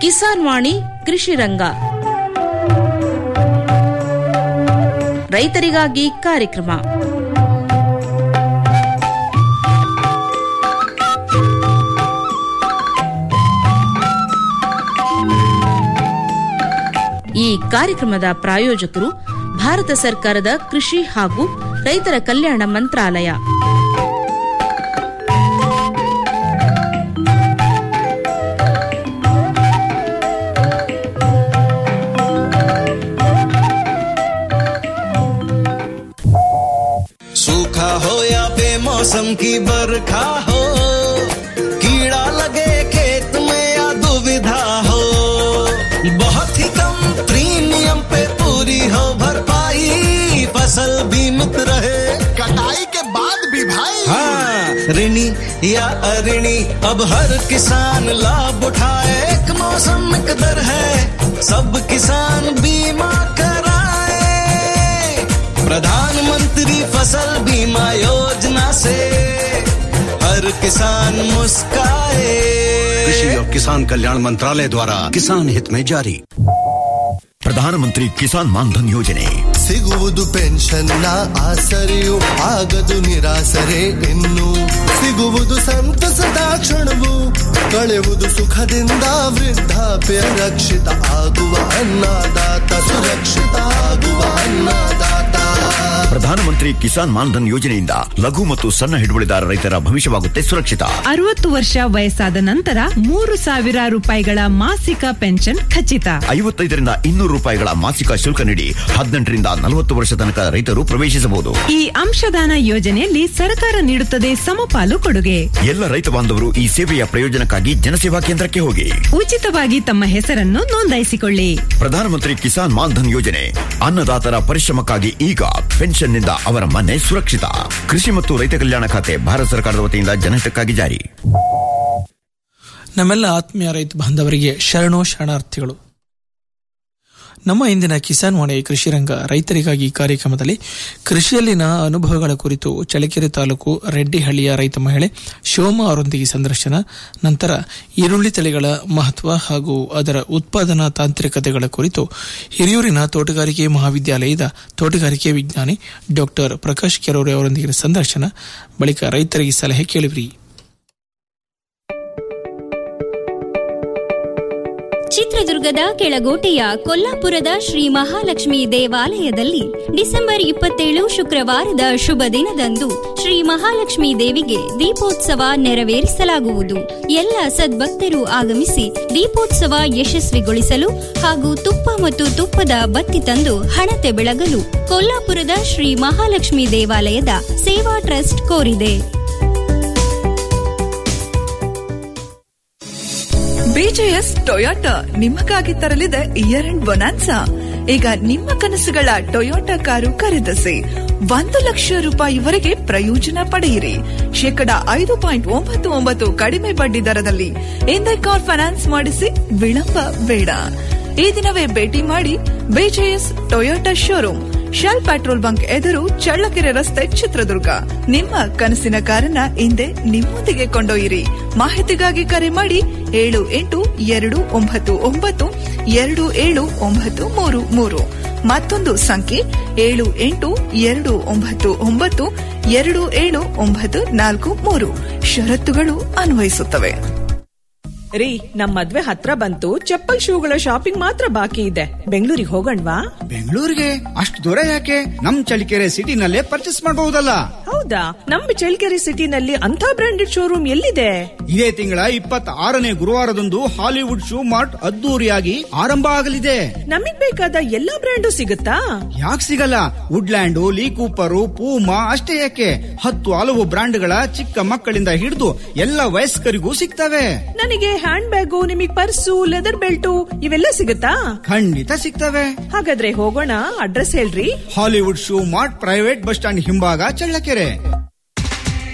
ಕಿಸಾನ್ ವಾಣಿ ಕೃಷಿ ರಂಗ ರೈತರಿಗಾಗಿ ಕಾರ್ಯಕ್ರಮ ಈ ಕಾರ್ಯಕ್ರಮದ ಪ್ರಾಯೋಜಕರು ಭಾರತ ಸರ್ಕಾರದ ಕೃಷಿ ಹಾಗೂ ರೈತರ ಕಲ್ಯಾಣ ಮಂತ್ರಾಲಯ सूखा हो या बेमौसम की बरखा हो कीड़ा लगे खेत में या दुविधा हो बहुत ही कम प्रीमियम पे पूरी हो भरपाई फसल बीमित रहे कटाई के बाद भी भाई हाँ ऋणी या अऋणी अब हर किसान लाभ उठाए एक मौसम एक दर है सब किसान बीमा कराए प्रधानमंत्री फसल बीमा योजना से हर किसान मुस्काए कृषि और किसान कल्याण मंत्रालय द्वारा किसान हित में जारी ಪ್ರಧಾನಮಂತ್ರಿ ಕಿಸಾನ್ ಮಾನ್ಧನ್ ಯೋಜನೆ ಸಿಗುವುದು ಪೆನ್ಷನ್ನ ಆಸರೆಯು ಆಗದು ನಿರಾಸರೆ ಇನ್ನು ಸಿಗುವುದು ಸಂತಸದ ಕ್ಷಣವು ಕಳೆಯುವುದು ಸುಖದಿಂದ ವೃದ್ಧಾಪ್ಯ ರಕ್ಷಿತ ಆಗುವ ಅನ್ನದಾತ ಸುರಕ್ಷಿತ ಆಗುವ ಅನ್ನದಾತ ಪ್ರಧಾನಮಂತ್ರಿ ಕಿಸಾನ್ ಮಾನ್ಧನ್ ಯೋಜನೆಯಿಂದ ಲಘು ಮತ್ತು ಸಣ್ಣ ಹಿಡುವಳಿದಾರ ರೈತರ ಭವಿಷ್ಯವಾಗುತ್ತೆ ಸುರಕ್ಷಿತ ಅರವತ್ತು ವರ್ಷ ವಯಸ್ಸಾದ ನಂತರ ಮೂರು ಸಾವಿರ ರೂಪಾಯಿಗಳ ಮಾಸಿಕ ಪೆನ್ಷನ್ ಖಚಿತ ಐವತ್ತೈದರಿಂದ ಇನ್ನೂರು ರೂಪಾಯಿಗಳ ಮಾಸಿಕ ಶುಲ್ಕ ನೀಡಿ ಹದಿನೆಂಟರಿಂದ ನಲವತ್ತು ವರ್ಷ ತನಕ ರೈತರು ಪ್ರವೇಶಿಸಬಹುದು ಈ ಅಂಶದಾನ ಯೋಜನೆಯಲ್ಲಿ ಸರ್ಕಾರ ನೀಡುತ್ತದೆ ಸಮಪಾಲು ಕೊಡುಗೆ ಎಲ್ಲ ರೈತ ಬಾಂಧವರು ಈ ಸೇವೆಯ ಪ್ರಯೋಜನಕ್ಕಾಗಿ ಜನಸೇವಾ ಕೇಂದ್ರಕ್ಕೆ ಹೋಗಿ ಉಚಿತವಾಗಿ ತಮ್ಮ ಹೆಸರನ್ನು ನೋಂದಾಯಿಸಿಕೊಳ್ಳಿ ಪ್ರಧಾನಮಂತ್ರಿ ಕಿಸಾನ್ ಮಾನ್ಧನ್ ಯೋಜನೆ ಅನ್ನದಾತರ ಪರಿಶ್ರಮಕ್ಕಾಗಿ ಈಗ ಪೆನ್ಷನ್ನಿಂದ ಅವರ ಮನೆ ಸುರಕ್ಷಿತ ಕೃಷಿ ಮತ್ತು ರೈತ ಕಲ್ಯಾಣ ಖಾತೆ ಭಾರತ ಸರ್ಕಾರದ ವತಿಯಿಂದ ಜನಹಿತಕ್ಕಾಗಿ ಜಾರಿ ನಮ್ಮೆಲ್ಲ ಆತ್ಮೀಯ ರೈತ ಬಾಂಧವರಿಗೆ ಶರಣೋ ಶರಣಾರ್ಥಿಗಳು ನಮ್ಮ ಇಂದಿನ ಕಿಸಾನ್ ವಾಣಿ ಕೃಷಿ ರಂಗ ರೈತರಿಗಾಗಿ ಕಾರ್ಯಕ್ರಮದಲ್ಲಿ ಕೃಷಿಯಲ್ಲಿನ ಅನುಭವಗಳ ಕುರಿತು ಚಳ್ಳಕೆರೆ ತಾಲೂಕು ರೆಡ್ಡಿಹಳ್ಳಿಯ ರೈತ ಮಹಿಳೆ ಶಿವಮ್ಮ ಅವರೊಂದಿಗೆ ಸಂದರ್ಶನ ನಂತರ ಈರುಳ್ಳಿ ತಳಿಗಳ ಮಹತ್ವ ಹಾಗೂ ಅದರ ಉತ್ಪಾದನಾ ತಾಂತ್ರಿಕತೆಗಳ ಕುರಿತು ಹಿರಿಯೂರಿನ ತೋಟಗಾರಿಕೆ ಮಹಾವಿದ್ಯಾಲಯದ ತೋಟಗಾರಿಕೆ ವಿಜ್ಞಾನಿ ಡಾಕ್ಟರ್ ಪ್ರಕಾಶ್ ಕೆರೂರೆ ಅವರೊಂದಿಗಿನ ಸಂದರ್ಶನ ಬಳಿಕ ರೈತರಿಗೆ ಸಲಹೆ ಕೇಳಿವ್ರಿ ಚಿತ್ರದುರ್ಗದ ಕೆಳಗೋಟೆಯ ಕೊಲ್ಲಾಪುರದ ಶ್ರೀ ಮಹಾಲಕ್ಷ್ಮಿ ದೇವಾಲಯದಲ್ಲಿ ಡಿಸೆಂಬರ್ ಇಪ್ಪತ್ತೇಳು ಶುಕ್ರವಾರದ ಶುಭ ದಿನದಂದು ಶ್ರೀ ಮಹಾಲಕ್ಷ್ಮಿ ದೇವಿಗೆ ದೀಪೋತ್ಸವ ನೆರವೇರಿಸಲಾಗುವುದು ಎಲ್ಲ ಸದ್ಭಕ್ತರು ಆಗಮಿಸಿ ದೀಪೋತ್ಸವ ಯಶಸ್ವಿಗೊಳಿಸಲು ಹಾಗೂ ತುಪ್ಪ ಮತ್ತು ತುಪ್ಪದ ಬತ್ತಿ ತಂದು ಹಣತೆ ಬೆಳಗಲು ಕೊಲ್ಲಾಪುರದ ಶ್ರೀ ಮಹಾಲಕ್ಷ್ಮಿ ದೇವಾಲಯದ ಸೇವಾ ಟ್ರಸ್ಟ್ ಕೋರಿದೆ ಬಿಜೆಎಸ್ ಟೊಯೋಟಾ ನಿಮಗಾಗಿ ತರಲಿದೆ ಇಯರ್ ಅಂಡ್ ಬೊನಾನ್ಸಾ ಈಗ ನಿಮ್ಮ ಕನಸುಗಳ ಟೊಯೋಟಾ ಕಾರು ಖರೀದಿಸಿ ಒಂದು ಲಕ್ಷ ರೂಪಾಯಿವರೆಗೆ ಪ್ರಯೋಜನ ಪಡೆಯಿರಿ ಶೇಕಡ ಐದು ಪಾಯಿಂಟ್ ಒಂಬತ್ತು ಒಂಬತ್ತು ಕಡಿಮೆ ಬಡ್ಡಿ ದರದಲ್ಲಿ ಎಂದೇ ಕಾರ್ ಫೈನಾನ್ಸ್ ಮಾಡಿಸಿ ವಿಳಂಬ ಬೇಡ ಈ ದಿನವೇ ಭೇಟಿ ಮಾಡಿ BJS Toyota showroom Shell petrol bunk ಎದುರು ಚಳ್ಳಕೆರೆ ರಸ್ತೆ ಚಿತ್ರದುರ್ಗ ನಿಮ್ಮ ಕನಸಿನ ಕಾರನ್ನ ಹಿಂದೆ ನಿಮ್ಮೊಂದಿಗೆ ಕೊಂಡೊಯ್ಯಿರಿ ಮಾಹಿತಿಗಾಗಿ ಕರೆ ಮಾಡಿ ಏಳು ಎಂಟು ಎರಡು ಒಂಬತ್ತು ಒಂಬತ್ತು ಎರಡು ಏಳು ಒಂಬತ್ತು ಮೂರು ಮೂರು ಮತ್ತೊಂದು ಸಂಖ್ಯೆ ಏಳು ಎಂಟು ಎರಡು ಒಂಬತ್ತು ಒಂಬತ್ತು ಎರಡು ಏಳು ಒಂಬತ್ತು ನಾಲ್ಕು ಮೂರು ಷರತ್ತುಗಳು ಅನ್ವಯಿಸುತ್ತವೆ ರೀ ನಮ್ ಮದ್ವೆ ಹತ್ರ ಬಂತು ಚಪ್ಪಲ್ ಶೂಗಳ ಶಾಪಿಂಗ್ ಮಾತ್ರ ಬಾಕಿ ಇದೆ ಬೆಂಗಳೂರಿಗೆ ಹೋಗಣ್ವಾ ಬೆಂಗಳೂರಿಗೆ ಅಷ್ಟು ದೂರ ಯಾಕೆ ನಮ್ ಚಳಿಕೆರೆ ಸಿಟಿನಲ್ಲೇ ಪರ್ಚೇಸ್ ಮಾಡಬಹುದಲ್ಲ ಹೌದಾ ನಮ್ ಚಳ್ಳಕೆರೆ ಸಿಟಿನಲ್ಲಿ ಅಂತ ಬ್ರಾಂಡೆಡ್ ಶೋರೂಮ್ ಎಲ್ಲಿದೆ ಇದೇ ತಿಂಗಳ ಇಪ್ಪತ್ತ ಆರನೇ ಗುರುವಾರದಂದು ಹಾಲಿವುಡ್ ಶೂ ಮಾರ್ಟ್ ಅದ್ದೂರಿಯಾಗಿ ಆರಂಭ ಆಗಲಿದೆ ನಮಗ್ ಬೇಕಾದ ಎಲ್ಲಾ ಬ್ರ್ಯಾಂಡು ಸಿಗುತ್ತಾ ಯಾಕೆ ಸಿಗಲ್ಲ ವುಡ್ಲ್ಯಾಂಡ್ ಲೀ ಕೂಪರು ಪೂಮಾ ಅಷ್ಟೇ ಯಾಕೆ ಹತ್ತು ಹಲವು ಬ್ರಾಂಡ್ಗಳ ಚಿಕ್ಕ ಮಕ್ಕಳಿಂದ ಹಿಡಿದು ಎಲ್ಲ ವಯಸ್ಕರಿಗೂ ಸಿಗ್ತವೆ ನನಗೆ ಹ್ಯಾಂಡ್ ಬ್ಯಾಗು ನಿಮಗ್ ಪರ್ಸು ಲೆದರ್ ಬೆಲ್ಟು ಇವೆಲ್ಲ ಸಿಗುತ್ತಾ ಖಂಡಿತ ಸಿಗ್ತವೆ ಹಾಗಾದ್ರೆ ಹೋಗೋಣ ಅಡ್ರೆಸ್ ಹೇಳ್ರಿ Hollywood shoe mart private bus stand ಹಿಂಭಾಗ ಚಳ್ಳಕೆರೆ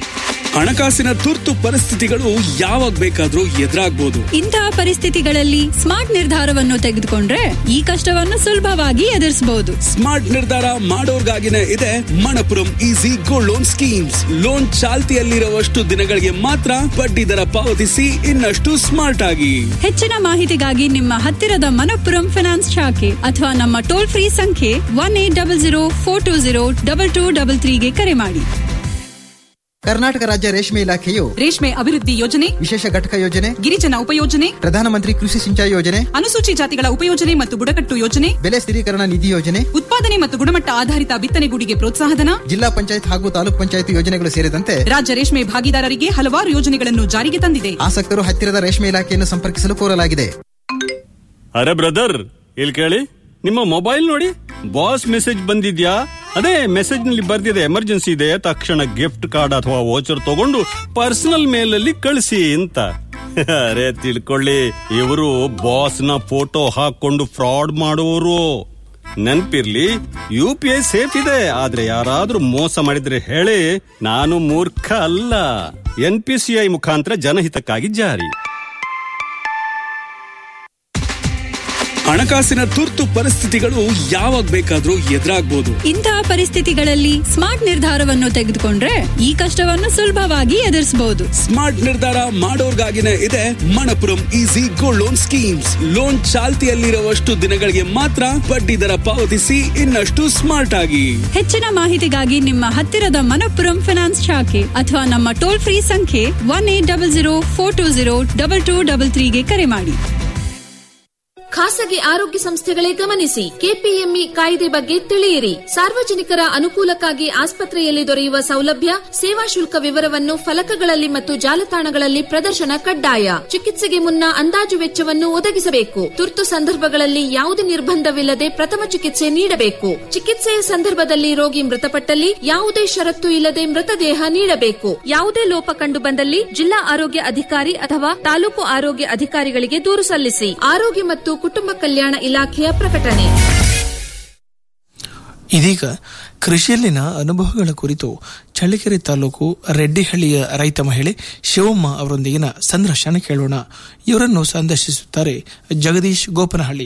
ಹಣಕಾಸಿನ ತುರ್ತು ಪರಿಸ್ಥಿತಿಗಳು ಯಾವಾಗ ಬೇಕಾದ್ರೂ ಎದುರಾಗ್ಬೋದು ಇಂತಹ ಪರಿಸ್ಥಿತಿಗಳಲ್ಲಿ ಸ್ಮಾರ್ಟ್ ನಿರ್ಧಾರವನ್ನು ತೆಗೆದುಕೊಂಡ್ರೆ ಈ ಕಷ್ಟವನ್ನು ಸುಲಭವಾಗಿ ಎದುರಿಸಬಹುದು ಸ್ಮಾರ್ಟ್ ನಿರ್ಧಾರ ಮಾಡೋರ್ಗಾಗಿನೇ ಇದೆ Manappuram easy gold loan schemes loan ಚಾಲ್ತಿಯಲ್ಲಿರುವಷ್ಟು ದಿನಗಳಿಗೆ ಮಾತ್ರ ಬಡ್ಡಿ ದರ ಪಾವತಿಸಿ ಇನ್ನಷ್ಟು ಸ್ಮಾರ್ಟ್ ಆಗಿ ಹೆಚ್ಚಿನ ಮಾಹಿತಿಗಾಗಿ ನಿಮ್ಮ ಹತ್ತಿರದ ಮನಪ್ಪುರಂ ಫಿನಾನ್ಸ್ ಶಾಖೆ ಅಥವಾ ನಮ್ಮ ಟೋಲ್ ಫ್ರೀ ಸಂಖ್ಯೆ one eight double zero four two zero double two double ತ್ರೀಗೆ ಕರೆ ಮಾಡಿ ಕರ್ನಾಟಕ ರಾಜ್ಯ ರೇಷ್ಮೆ ಇಲಾಖೆಯು ರೇಷ್ಮೆ ಅಭಿವೃದ್ಧಿ ಯೋಜನೆ ವಿಶೇಷ ಘಟಕ ಯೋಜನೆ ಗಿರಿಜನ ಉಪಯೋಜನೆ ಪ್ರಧಾನಮಂತ್ರಿ ಕೃಷಿ ಸಿಂಚಾಯಿ ಯೋಜನೆ ಅನುಸೂಚಿ ಜಾತಿಗಳ ಉಪಯೋಜನೆ ಮತ್ತು ಬುಡಕಟ್ಟು ಯೋಜನೆ ಬೆಲೆ ಸ್ಥಿರೀಕರಣ ನಿಧಿ ಯೋಜನೆ ಉತ್ಪಾದನೆ ಮತ್ತು ಗುಣಮಟ್ಟ ಆಧಾರಿತ ಬಿತ್ತನೆಗೂಡಿಗೆ ಪ್ರೋತ್ಸಾಹಧನ ಜಿಲ್ಲಾ ಪಂಚಾಯತ್ ಹಾಗೂ ತಾಲೂಕ್ ಪಂಚಾಯತ್ ಯೋಜನೆಗಳು ಸೇರಿದಂತೆ ರಾಜ್ಯ ರೇಷ್ಮೆ ಭಾಗಿದಾರರಿಗೆ ಹಲವಾರು ಯೋಜನೆಗಳನ್ನು ಜಾರಿಗೆ ತಂದಿದೆ ಆಸಕ್ತರು ಹತ್ತಿರದ ರೇಷ್ಮೆ ಇಲಾಖೆಯನ್ನು ಸಂಪರ್ಕಿಸಲು ಕೋರಲಾಗಿದೆ ಅರೆ ಬ್ರದರ್ ಇಲ್ಲಿ ಕೇಳಿ ನಿಮ್ಮ ಮೊಬೈಲ್ ನೋಡಿ ಬಾಸ್ ಮೆಸೇಜ್ ಬಂದಿದ್ಯಾ ಅದೇ ಮೆಸೇಜ್ ನಲ್ಲಿ ಬರ್ದಿದೆ ಎಮರ್ಜೆನ್ಸಿ ಇದೆ ತಕ್ಷಣ ಗಿಫ್ಟ್ ಕಾರ್ಡ್ ಅಥವಾ ವೋಚರ್ ತಗೊಂಡು ಪರ್ಸನಲ್ ಮೇಲ್ ಅಲ್ಲಿ ಕಳಿಸಿ ಅಂತ ಅರೆ ತಿಳ್ಕೊಳ್ಳಿ ಇವರು ಬಾಸ್ ನ ಫೋಟೋ ಹಾಕೊಂಡು ಫ್ರಾಡ್ ಮಾಡುವವರು ನೆನ್ಪಿರ್ಲಿ ಯು ಪಿ ಐ ಸೇಫ್ ಇದೆ ಆದ್ರೆ ಯಾರಾದ್ರೂ ಮೋಸ ಮಾಡಿದ್ರೆ ಹೇಳಿ ನಾನು ಮೂರ್ಖ ಅಲ್ಲ ಎನ್ ಪಿ ಸಿ ಐ ಮುಖಾಂತರ ಜನಹಿತಕ್ಕಾಗಿ ಜಾರಿ ಹಣಕಾಸಿನ ತುರ್ತು ಪರಿಸ್ಥಿತಿಗಳು ಯಾವಾಗ ಬೇಕಾದ್ರೂ ಎದುರಾಗ್ಬೋದು ಇಂತಹ ಪರಿಸ್ಥಿತಿಗಳಲ್ಲಿ ಸ್ಮಾರ್ಟ್ ನಿರ್ಧಾರವನ್ನು ತೆಗೆದುಕೊಂಡ್ರೆ ಈ ಕಷ್ಟವನ್ನು ಸುಲಭವಾಗಿ ಎದುರಿಸಬಹುದು ಸ್ಮಾರ್ಟ್ ನಿರ್ಧಾರ ಮಾಡೋರ್ಗಾಗಿನೇ ಇದೆ Manappuram easy gold loan schemes loan ಚಾಲ್ತಿಯಲ್ಲಿರುವಷ್ಟು ದಿನಗಳಿಗೆ ಮಾತ್ರ ಬಡ್ಡಿ ದರ ಪಾವತಿಸಿ ಇನ್ನಷ್ಟು ಸ್ಮಾರ್ಟ್ ಆಗಿ ಹೆಚ್ಚಿನ ಮಾಹಿತಿಗಾಗಿ ನಿಮ್ಮ ಹತ್ತಿರದ ಮನಪ್ಪುರಂ ಫಿನಾನ್ಸ್ ಶಾಖೆ ಅಥವಾ ನಮ್ಮ ಟೋಲ್ ಫ್ರೀ ಸಂಖ್ಯೆ one eight double zero four two zero double two double ತ್ರೀಗೆ ಕರೆ ಮಾಡಿ ಖಾಸಗಿ ಆರೋಗ್ಯ ಸಂಸ್ಥೆಗಳೇ ಗಮನಿಸಿ ಕೆಪಿಎಂಇ ಕಾಯ್ದೆ ಬಗ್ಗೆ ತಿಳಿಯಿರಿ ಸಾರ್ವಜನಿಕರ ಅನುಕೂಲಕ್ಕಾಗಿ ಆಸ್ಪತ್ರೆಯಲ್ಲಿ ದೊರೆಯುವ ಸೌಲಭ್ಯ ಸೇವಾ ಶುಲ್ಕ ವಿವರವನ್ನು ಫಲಕಗಳಲ್ಲಿ ಮತ್ತು ಜಾಲತಾಣಗಳಲ್ಲಿ ಪ್ರದರ್ಶನ ಕಡ್ಡಾಯ ಚಿಕಿತ್ಸೆಗೆ ಮುನ್ನ ಅಂದಾಜು ವೆಚ್ಚವನ್ನು ಒದಗಿಸಬೇಕು ತುರ್ತು ಸಂದರ್ಭಗಳಲ್ಲಿ ಯಾವುದೇ ನಿರ್ಬಂಧವಿಲ್ಲದೆ ಪ್ರಥಮ ಚಿಕಿತ್ಸೆ ನೀಡಬೇಕು ಚಿಕಿತ್ಸೆಯ ಸಂದರ್ಭದಲ್ಲಿ ರೋಗಿ ಮೃತಪಟ್ಟಲ್ಲಿ ಯಾವುದೇ ಷರತ್ತು ಇಲ್ಲದೆ ಮೃತದೇಹ ನೀಡಬೇಕು ಯಾವುದೇ ಲೋಪ ಕಂಡು ಬಂದಲ್ಲಿ ಜಿಲ್ಲಾ ಆರೋಗ್ಯ ಅಧಿಕಾರಿ ಅಥವಾ ತಾಲೂಕು ಆರೋಗ್ಯ ಅಧಿಕಾರಿಗಳಿಗೆ ದೂರು ಸಲ್ಲಿಸಿ ಆರೋಗ್ಯ ಮತ್ತು ಕುಟುಂಬ ಕಲ್ಯಾಣ ಇಲಾಖೆಯ ಪ್ರಕಟಣೆ ಇದೀಗ ಕೃಷಿಯಲ್ಲಿನ ಅನುಭವಗಳ ಕುರಿತು ಚಳ್ಳಕೆರೆ ತಾಲೂಕು ರೆಡ್ಡಿಹಳ್ಳಿಯ ರೈತ ಮಹಿಳೆ ಶಿವಮ್ಮ ಅವರೊಂದಿಗಿನ ಸಂದರ್ಶನ ಕೇಳೋಣ ಇವರನ್ನು ಸಂದರ್ಶಿಸುತ್ತಾರೆ ಜಗದೀಶ್ ಗೋಪನಹಳ್ಳಿ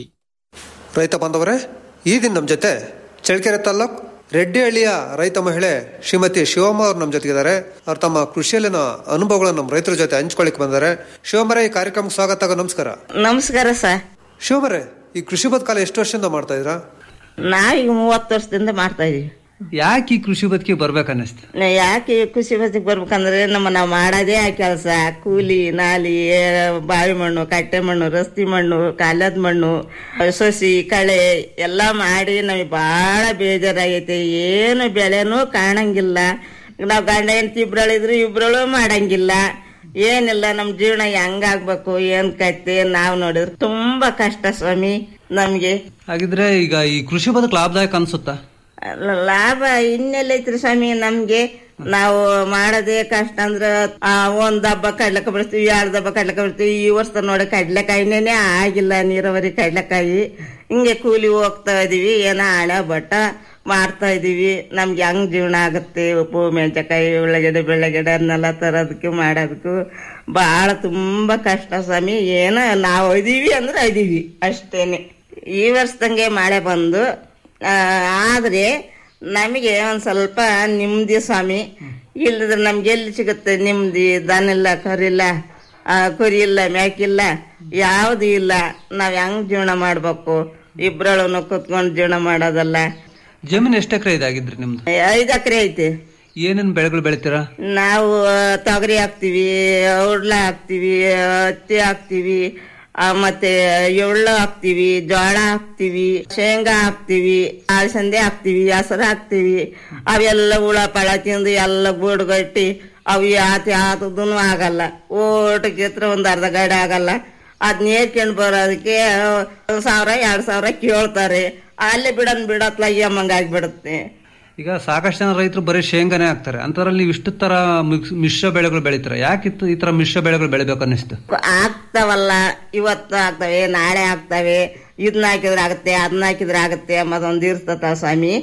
ರೈತ ಬಾಂಧವರೇ ಈ ದಿನ ನಮ್ಮ ಜೊತೆ ಚಳ್ಳಕೆರೆ ತಾಲ್ಲೂಕ್ ರೆಡ್ಡಿಹಳ್ಳಿಯ ರೈತ ಮಹಿಳೆ ಶ್ರೀಮತಿ ಶಿವಮ್ಮ ಅವ್ರು ನಮ್ಮ ಜೊತೆಗಿದ್ದಾರೆ ಅವ್ರು ತಮ್ಮ ಕೃಷಿಯಲ್ಲಿನ ಅನುಭವಗಳನ್ನು ನಮ್ಮ ರೈತರ ಜೊತೆ ಹಂಚ್ಕೊಳ್ಳಿಕ್ ಬಂದ್ದಾರೆ ಶಿವಮರೇ ಈ ಕಾರ್ಯಕ್ರಮಕ್ಕೆ ಸ್ವಾಗತ ಆಗೋ ನಮಸ್ಕಾರ ನಮಸ್ಕಾರ ಸರ್ ಶಿವಮರೇ ಈ ಕೃಷಿ ಬದುಕಾಲ ಎಷ್ಟು ವರ್ಷದಿಂದ ಮಾಡ್ತಾ ಇದ್ರಾ ನಾವೀಗ ಮೂವತ್ತು ವರ್ಷದಿಂದ ಮಾಡ್ತಾ ಇದೀವಿ ಯಾಕೆ ಈ ಕೃಷಿ ಬದುಕಿಗೆ ಬರ್ಬೇಕನ್ನಿಸ್ತು ನಾ ಯಾಕೆ ಕೃಷಿ ಬದುಕಿಗೆ ಬರ್ಬೇಕಂದ್ರೆ ನಮ್ಮ ನಾವು ಮಾಡೋದೇ ಆ ಕೆಲಸ ಕೂಲಿ ನಾಲಿ ಏ, ಬಾವಿ ಮಣ್ಣು ಕಟ್ಟೆ ಮಣ್ಣು ರಸ್ತಿ ಮಣ್ಣು ಕಾಲದ ಮಣ್ಣು ಸೊಸಿ ಕಳೆ ಎಲ್ಲ ಮಾಡಿ ನಮಗೆ ಭಾಳ ಬೇಜಾರಾಗೈತೆ ಏನು ಬೆಳೆನೂ ಕಾಣಂಗಿಲ್ಲ ನಾವು ಗಂಡ ಹೆಂಡತಿ ಇಬ್ರಳಿದ್ರು ಇಬ್ರಳು ಮಾಡಂಗಿಲ್ಲ ಏನಿಲ್ಲ ನಮ್ಮ ಜೀವನ ಹೆಂಗಾಗ್ಬೇಕು ಏನ್ ಕತ್ತೆ ನಾವು ನೋಡಿದ್ರೆ ತುಂಬಾ ಕಷ್ಟ ಸ್ವಾಮಿ ನಮ್ಗೆ ಹಾಗಿದ್ರೆ ಈಗ ಈ ಕೃಷಿ ಬದುಕು ಲಾಭದಾಯಕ ಅನ್ಸುತ್ತಾ ಲ- ಲಾಭ ಇನ್ನೆಲ್ಲೈತ್ರಿ ಸ್ವಾಮಿ ನಮ್ಗೆ ನಾವು ಮಾಡೋದೇ ಕಷ್ಟ ಅಂದ್ರ ಆ, ಒಂದ್ ಹಬ್ಬ ಕಡ್ಲೆಕಾಯಿ ಬೆಳೆಸ್ತೀವಿ ಎರಡ್ ಹಬ್ಬ ಕಡ್ಲೆಕಾಯಿ ಬೆಳಿತೀವಿ ಈ ವರ್ಷ ನೋಡಿ ಕಡ್ಲೆಕಾಯಿನೇ ಆಗಿಲ್ಲ ನೀರಾವರಿ ಕಡ್ಲೆಕಾಯಿ ಹಿಂಗೆ ಕೂಲಿ ಹೋಗ್ತಾ ಇದೀವಿ ಏನೋ ಹಳೆ ಬಟ್ಟ ಮಾಡ್ತಾ ಇದೀವಿ ನಮ್ಗೆ ಹೆಂಗ್ ಜೀವನ ಆಗುತ್ತೆ ಉಪ್ಪು ಮೆಣಸಿನಕಾಯಿ ಉಳ್ಳಾಗಡ್ಡೆ ಬೆಳ್ಳಗಡ್ಡೆ ಅದನ್ನೆಲ್ಲ ತರೋದಕ್ಕೂ ಮಾಡೋದಕ್ಕೂ ಬಹಳ ತುಂಬಾ ಕಷ್ಟ ಸ್ವಾಮಿ ಏನೋ ನಾವು ಇದೀವಿ ಅಂದ್ರೆ ಇದೀವಿ ಅಷ್ಟೇನೆ ಈ ವರ್ಷದಂಗೆ ಮಳೆ ಬಂದು ಆ, ಆದ್ರೆ ನಮಗೆ ಒಂದ್ ಸ್ವಲ್ಪ ನಿಮ್ದಿ ಸ್ವಾಮಿ ಇಲ್ಲದ್ರೆ ನಮ್ಗೆ ಎಲ್ಲಿ ಸಿಗುತ್ತೆ ನಿಮ್ದಿ ದನ ಇಲ್ಲ ಕರಿಲ್ಲ ಆ, ಕುರಿ ಇಲ್ಲ ಮೇಕಿಲ್ಲ ಯಾವ್ದು ಇಲ್ಲ ನಾವ್ ಹೆಂಗ್ ಜೀವನ ಮಾಡ್ಬೇಕು ಇಬ್ರಳನು ಕುತ್ಕೊಂಡು ಜೀವನ ಮಾಡೋದಲ್ಲ ಜಮೀನು ಎಷ್ಟು ಎಕರೆ ಇದಾಗಿದ್ರಿ ನಿಮ್ದು ಐದ್ ಎಕರೆ ಐತಿ ಏನೇನ್ ಬೆಳೆಗಳು ಬೆಳಿತೀರಾ ನಾವು ಆ, ತೊಗರಿ ಹಾಕ್ತಿವಿ ಉಡ್ಲ ಹಾಕ್ತಿವಿ ಹತ್ತಿ ಹಾಕ್ತಿವಿ ಆ, ಮತ್ತೆ ಎಳ್ಳು ಹಾಕ್ತಿವಿ ಜೋಳ ಹಾಕ್ತಿವಿ ಶೇಂಗಾ ಹಾಕ್ತಿವಿ ಅಲಸಂದೆ ಹಾಕ್ತಿವಿ ಹೆಸರು ಹಾಕ್ತಿವಿ ಅವೆಲ್ಲ ಹುಳ ಪಳ ತಿಂದು ಎಲ್ಲ ಗೂಡುಗಟ್ಟಿ ಅವು ಯಾತಿ ಯಾತದೂ ಆಗಲ್ಲ ಓಟಕ್ಕೆ ಹತ್ರ ಒಂದ್ ಅರ್ಧ ಗಾಡಿ ಆಗಲ್ಲ ಅದ್ ನೇರ್ಕೊಂಡ್ ಬರೋದಕ್ಕೆ ಒಂದ್ ಸಾವಿರ ಎರಡ್ ಸಾವಿರ ಕೇಳ್ತಾರೆ ಅಲ್ಲೇ ಬಿಡನ್ ಬಿಡತ್ಲ ಅಮ್ಮಂಗ ಆಗ್ಬಿಡುತ್ತೆ ಈಗ ಸಾಕಷ್ಟು ಜನ ರೈತರು ಬರೀ ಶೇಂಗಾನೇ ಹಾಕ್ತಾರೆ ಅಂತದ್ರಲ್ಲಿ ನೀವು ಇಷ್ಟು ತರ ಮಿಕ್ಸ್- ಮಿಶ್ರ ಬೆಳೆಗಳು ಬೆಳಿತೀರಾ ಯಾಕಿತ್ತು ಈ ತರ ಮಿಶ್ರ ಬೆಳೆಗಳು ಬೆಳಿಬೇಕು ಅನ್ನಿಸ್ತು ಆಗ್ತಾವಲ್ಲ ಇವತ್ತು ಆಗ್ತವೆ ನಾಳೆ ಆಗ್ತವೆ ಇದನ್ನ ಹಾಕಿದ್ರೆ ಆಗುತ್ತೆ ಅದನ್ನ ಹಾಕಿದ್ರೆ ಆಗುತ್ತೆ ಮತ್ತೊಂದು ಇರ್ತತ ಸ್ವಾಮಿ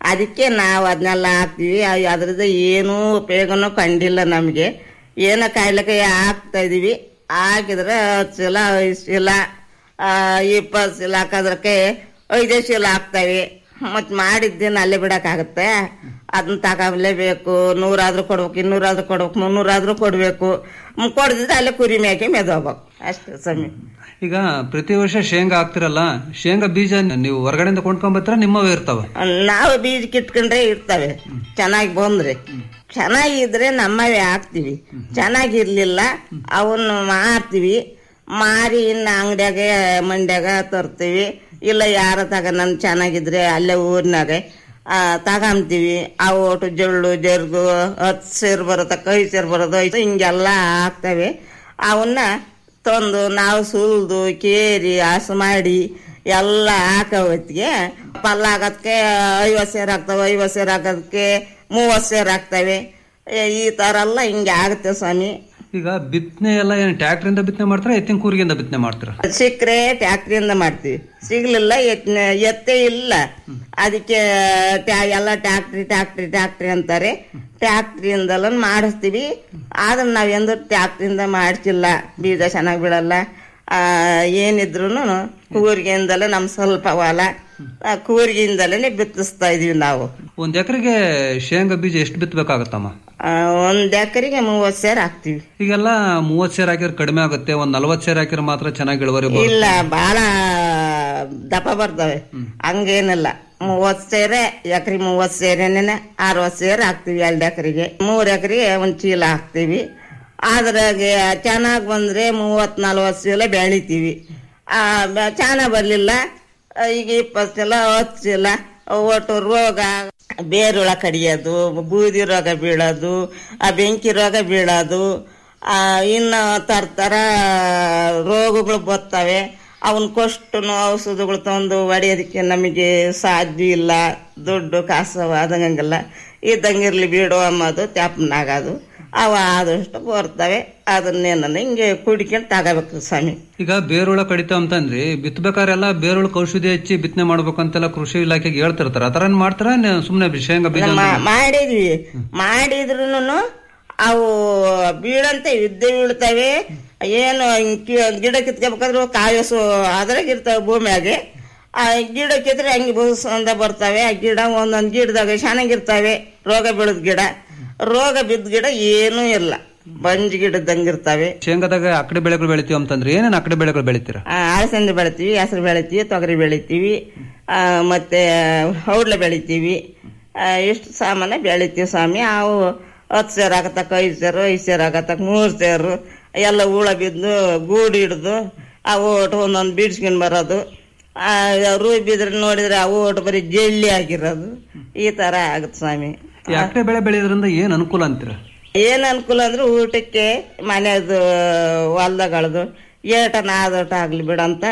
ಅದಕ್ಕೆ ನಾವು ಅದನ್ನೆಲ್ಲ ಹಾಕ್ತಿವಿ ಅ- ಅದ್ರದ್ದು ಏನೂ ಉಪಯೋಗನೂ ಕಂಡಿಲ್ಲ ನಮಗೆ ಏನೋ ಕಾಯ್ಲಿಕ್ಕೆ ಹಾಕ್ತಾ ಇದೀವಿ ಹಾಕಿದ್ರೆ ಹತ್ತು ಚೀಲ ಐದು ಚೀಲ ಆ, ಇಪ್ಪತ್ತು ಚೀಲ ಹಾಕೋದ್ರಕ್ಕೆ ಐದೇ ಚೀಲ ಹಾಕ್ತಾವೆ ಮತ್ ಮಾಡಿದ್ದೇನು ಅಲ್ಲೇ ಬಿಡಕ್ಕಾಗತ್ತೆ ಅದನ್ನ ತಗೊಲೇಬೇಕು ನೂರಾದ್ರೂ ಕೊಡ್ಬೇಕು ಇನ್ನೂರಾದ್ರೂ ಕೊಡ್ಬೇಕು ಮುನ್ನೂರಾದ್ರೂ ಕೊಡ್ಬೇಕು ಹ್ಮ್, ಕೊಡ್ದಿದ್ರೆ ಅಲ್ಲೇ ಕುರಿ ಮೇಕೆ ಮೆದೋಗ್ಬೇಕು ಅಷ್ಟೇ ಸಮಯ ಈಗ ಪ್ರತಿ ವರ್ಷ ಶೇಂಗಾ ಹಾಕ್ತಿರಲ್ಲ ಶೇಂಗಾ ಬೀಜ ನೀವು ಹೊರಗಡೆಯಿಂದ ಕೊಂಡ್ಕೊಂಬತ್ತರ ನಿಮ್ಮವೇ ಇರ್ತಾವ ನಾವು ಬೀಜ ಕಿತ್ಕೊಂಡ್ರೆ ಇರ್ತವೆ ಚೆನ್ನಾಗಿ ಬಂದ್ರೆ ಚೆನ್ನಾಗಿದ್ರೆ ನಮ್ಮವೇ ಹಾಕ್ತಿವಿ ಚೆನ್ನಾಗಿರ್ಲಿಲ್ಲ ಅವನ್ನ ಮಾರ್ತೀವಿ ಮಾರಿ ಇನ್ನು ಅಂಗಡ್ಯಾಗ ಮಂಡ್ಯಾಗ ತರ್ತೀವಿ ಇಲ್ಲ ಯಾರ ತಗ ನನ್ ಚೆನ್ನಾಗಿದ್ರೆ ಅಲ್ಲೇ ಊರಿನಾಗ ತಗೊಂತೀವಿ ಆ ಒಟ್ಟು ಜಳ್ಳು ಜರ್ಗು ಹತ್ತು ಸೇರು ಬರುತ್ತೆ ಕೈ ಸೇರು ಬರೋದು ಐದು ಹಿಂಗೆಲ್ಲ ಹಾಕ್ತವೆ ಅವನ್ನ ತಂದು ನಾವು ಸುಲ್ದು ಕೇರಿ ಹಸು ಮಾಡಿ ಎಲ್ಲ ಹಾಕೋ ಹೊತ್ತಿಗೆ ಪಲ್ಲ ಆಗೋದಕ್ಕೆ ಐವತ್ತು ಸೇರು ಆಗ್ತವೆ ಐವತ್ತು ಸೇರು ಆಗೋದಕ್ಕೆ ಮೂವತ್ತು ಸೇರು ಆಗ್ತವೆ ಏ, ಈ ಥರ ಎಲ್ಲ ಹಿಂಗೆ ಆಗುತ್ತೆ ಸ್ವಾಮಿ ಈಗ ಬಿತ್ತನೆ ಎಲ್ಲ ಏನು ಟ್ರ್ಯಾಕ್ಟರಿಂದ ಬಿತ್ತನೆ ಮಾಡ್ತಾರ ಎತ್ತಿನ ಕೂರಿಗೆಯಿಂದ ಬಿತ್ತನೆ ಮಾಡ್ತಾರ ಸಿಕ್ಕರೆ ಟ್ಯಾಕ್ಟ್ರಿಯಿಂದ ಮಾಡ್ತೀವಿ ಸಿಗ್ಲಿಲ್ಲ ಎತ್ ಎತ್ತೇ ಇಲ್ಲ ಅದಕ್ಕೆ ಟ್ಯಾ- ಎಲ್ಲ ಟ್ಯಾಕ್ಟ್ರಿ ಟ್ಯಾಕ್ಟ್ರಿ ಟ್ಯಾಕ್ಟ್ರಿ ಅಂತಾರೆ ಟ್ಯಾಕ್ಟ್ರಿಯಿಂದಲ ಮಾಡಿಸ್ತೀವಿ ಆದ್ರೆ ನಾವೆಂದು ಟ್ಯಾಕ್ಟ್ರಿಯಿಂದ ಮಾಡಿಸಿಲ್ಲ ಬೀಜ ಚೆನ್ನಾಗಿ ಬೀಳಲ್ಲ ಆ, ಏನಿದ್ರು ಕೂರಿಗೆಯಿಂದಲೇ ನಮ್ ಸ್ವಲ್ಪ ಹೊಲ ಆ, ಕೂರಿಗೆಯಿಂದಲೇ ಬಿತ್ತಿಸ್ತಾ ಇದೀವಿ ನಾವು ಒಂದ್ ಎಕರೆಗೆ ಶೇಂಗಾ ಬೀಜ ಎಷ್ಟು ಬಿತ್ತಬೇಕಾಗತ್ತಮ್ಮ ಆ, ಒಂದ್ ಎಕರೆಗೆ ಮೂವತ್ತು ಸೇರ್ ಹಾಕ್ತಿವಿ ಈಗೆಲ್ಲ ಮೂವತ್ ಸೇರ್ ಹಾಕಿದ್ರೆ ಕಡಿಮೆ ಆಗುತ್ತೆ ಒಂದ್ ನಲ್ವತ್ ಸೇರ್ ಹಾಕಿದ್ರೆ ಮಾತ್ರ ಚೆನ್ನಾಗಿ ಇಳುವರಿ ಬರುತ್ತೆ ಇಲ್ಲ ಬಹಳ ದಪ್ಪ ಬರ್ತವೆ ಹಂಗೇನಿಲ್ಲ ಮೂವತ್ ಸೇರೆ ಎಕರೆ ಮೂವತ್ ಸೇರೆನೆ ಅರವತ್ ಸೇರ್ ಹಾಕ್ತಿವಿ ಎರಡು ಎಕರೆಗೆ ಮೂರ್ ಎಕರೆಗೆ ಒಂದ್ ಚೀಲ ಹಾಕ್ತಿವಿ ಅದ್ರಾಗೆ ಚೆನ್ನಾಗ್ ಬಂದ್ರೆ ಮೂವತ್ ನಲ್ವತ್ ಚೀಲ ಬೆಳಿತೀವಿ ಆ ಚೆನ್ನಾಗ್ ಬರ್ಲಿಲ್ಲ ಆ, ಈಗ ಇಪ್ಪತ್ತು ಚೀಲ ಹತ್ತು ಚೀಲ ಒಟ್ಟು ರೋಗ ಬೇರುಳ ಕಡಿಯೋದು ಬೂದಿ ರೋಗ ಬೀಳೋದು ಆ ಬೆಂಕಿ ರೋಗ ಬೀಳೋದು ಆ, ಇನ್ನು ತರ್ತರ ರೋಗಗಳು ಬರ್ತವೆ ಅವನ್ ಕೊಷ್ಟು ಔಷಧಗಳು ತಂದು ಹೊಡೆಯೋದಕ್ಕೆ ನಮಗೆ ಸಾಧ್ಯ ಇಲ್ಲ ದುಡ್ಡು ಕಾಸು ಆದಂಗಂಗಿಲ್ಲ ಇದ್ದಂಗಿರ್ಲಿ ಬಿಡು ಅನ್ನೋದು ತ್ಯಾಪನಾಗೋದು ಅವ ಆದಷ್ಟು ಬರ್ತವೆ ಅದನ್ನೇನ ಹಿಂಗೆ ಕುಡಿಕೊಂಡು ತಗೋಬೇಕು ಸ್ವಾಮಿ ಈಗ ಬೇರುಳ ಕಡಿತ ಅಂತಂದ್ರಿ ಬಿತ್ತಬೇಕಾರೆಲ್ಲ ಬೇರುಳ ಔಷಧಿ ಹಚ್ಚಿ ಬಿತ್ತನೆ ಮಾಡ್ಬೇಕಂತೆಲ್ಲ ಕೃಷಿ ಇಲಾಖೆಗೆ ಹೇಳ್ತಿರ್ತಾರ ಆತರ ಏನ್ ಮಾಡ್ತಾರ ನೆ- ಸುಮ್ನೆ ಬಿ- ಶೇಂಗಾ ಬೀಜ ನಮ್ಮ ಮಾಡಿದ್ವಿ ಮಾಡಿದ್ರು ಅವು ಬೀಳಂತೆ ಇದ್ದೇ ಬೀಳ್ತವೆ ಏನು ಹಿಂಗ್ ಕಿ- ಗಿಡ ಕಿತ್ಕೋಬೇಕಾದ್ರು ಕಾಯಸು ಅದ್ರಾಗ ಇರ್ತಾವೆ ಭೂಮಿಯಾಗೆ ಆ ಗಿಡ ಕಿತ್ರೆ ಹಂಗೆ ಬೂಸಂದ ಬರ್ತವೆ ಆ ಗಿಡ ಒಂದೊಂದ್ ಗಿಡದಾಗ ಚೆನ್ನಾಗಿರ್ತವೆ ರೋಗ ಬೀಳದ ಗಿಡ ರೋಗ ಬಿದ್ದ ಗಿಡ ಏನೂ ಇಲ್ಲ ಬಂಜ್ ಗಿಡದಂಗಿರ್ತವೆ ಶೇಂಗಾದಾಗ ಅಕಡೆ ಬೆಳೆಗಳು ಬೆಳಿತೀವಿ ಅಂತಂದ್ರೆ ಏನೇನ್ ಅಕಡೆ ಬೆಳೆಗಳು ಬೆಳಿತೀರ ಆ, ಅಲಸಂದೆ ಬೆಳಿತೀವಿ ಹೆಸರು ಬೆಳಿತೀವಿ ತೊಗರಿ ಬೆಳಿತೀವಿ ಆ, ಮತ್ತೆ ಔಡ್ಲೆ ಬೆಳಿತೀವಿ ಆ, ಇಷ್ಟು ಸಾಮಾನ ಬೆಳಿತೀವಿ ಸ್ವಾಮಿ ಅವು ಹತ್ತು ಸೇರು ಆಗತ್ತಕ್ಕ ಐದು ಸೇರು ಐದು ಸೇರು ಆಗತ್ತಕ್ಕ ಮೂರು ಸೇರು ಎಲ್ಲ ಹುಳ ಬಿದ್ದು ಗೂಡು ಹಿಡ್ದು ಅವು ಒಟ್ಟು ಒಂದೊಂದು ಬೀಡ್ಸ್ಕೊಂಡ್ ಬರೋದು ಆ, ರೂ ಬಿದ್ರೆ ನೋಡಿದ್ರೆ ಅವು ಒಟ್ಟು ಬರೀ ಜಲ್ಲಿ ಆಗಿರೋದು ಈ ತರ ಆಗತ್ತೆ ಸ್ವಾಮಿ ಈ ಅಕಡೆ ಬೆಳೆ ಬೆಳೆಯೋದ್ರಿಂದ ಏನ್ ಅನುಕೂಲ ಅಂತೀರ ಏನ್ ಅನುಕೂಲ ಅಂದ್ರೆ ಊಟಕ್ಕೆ ಮನೆಯದು ಹೊಲ್ದಗಳದು ಏಟನ ಆದೋಟ ಆಗ್ಲಿ ಬಿಡಂತ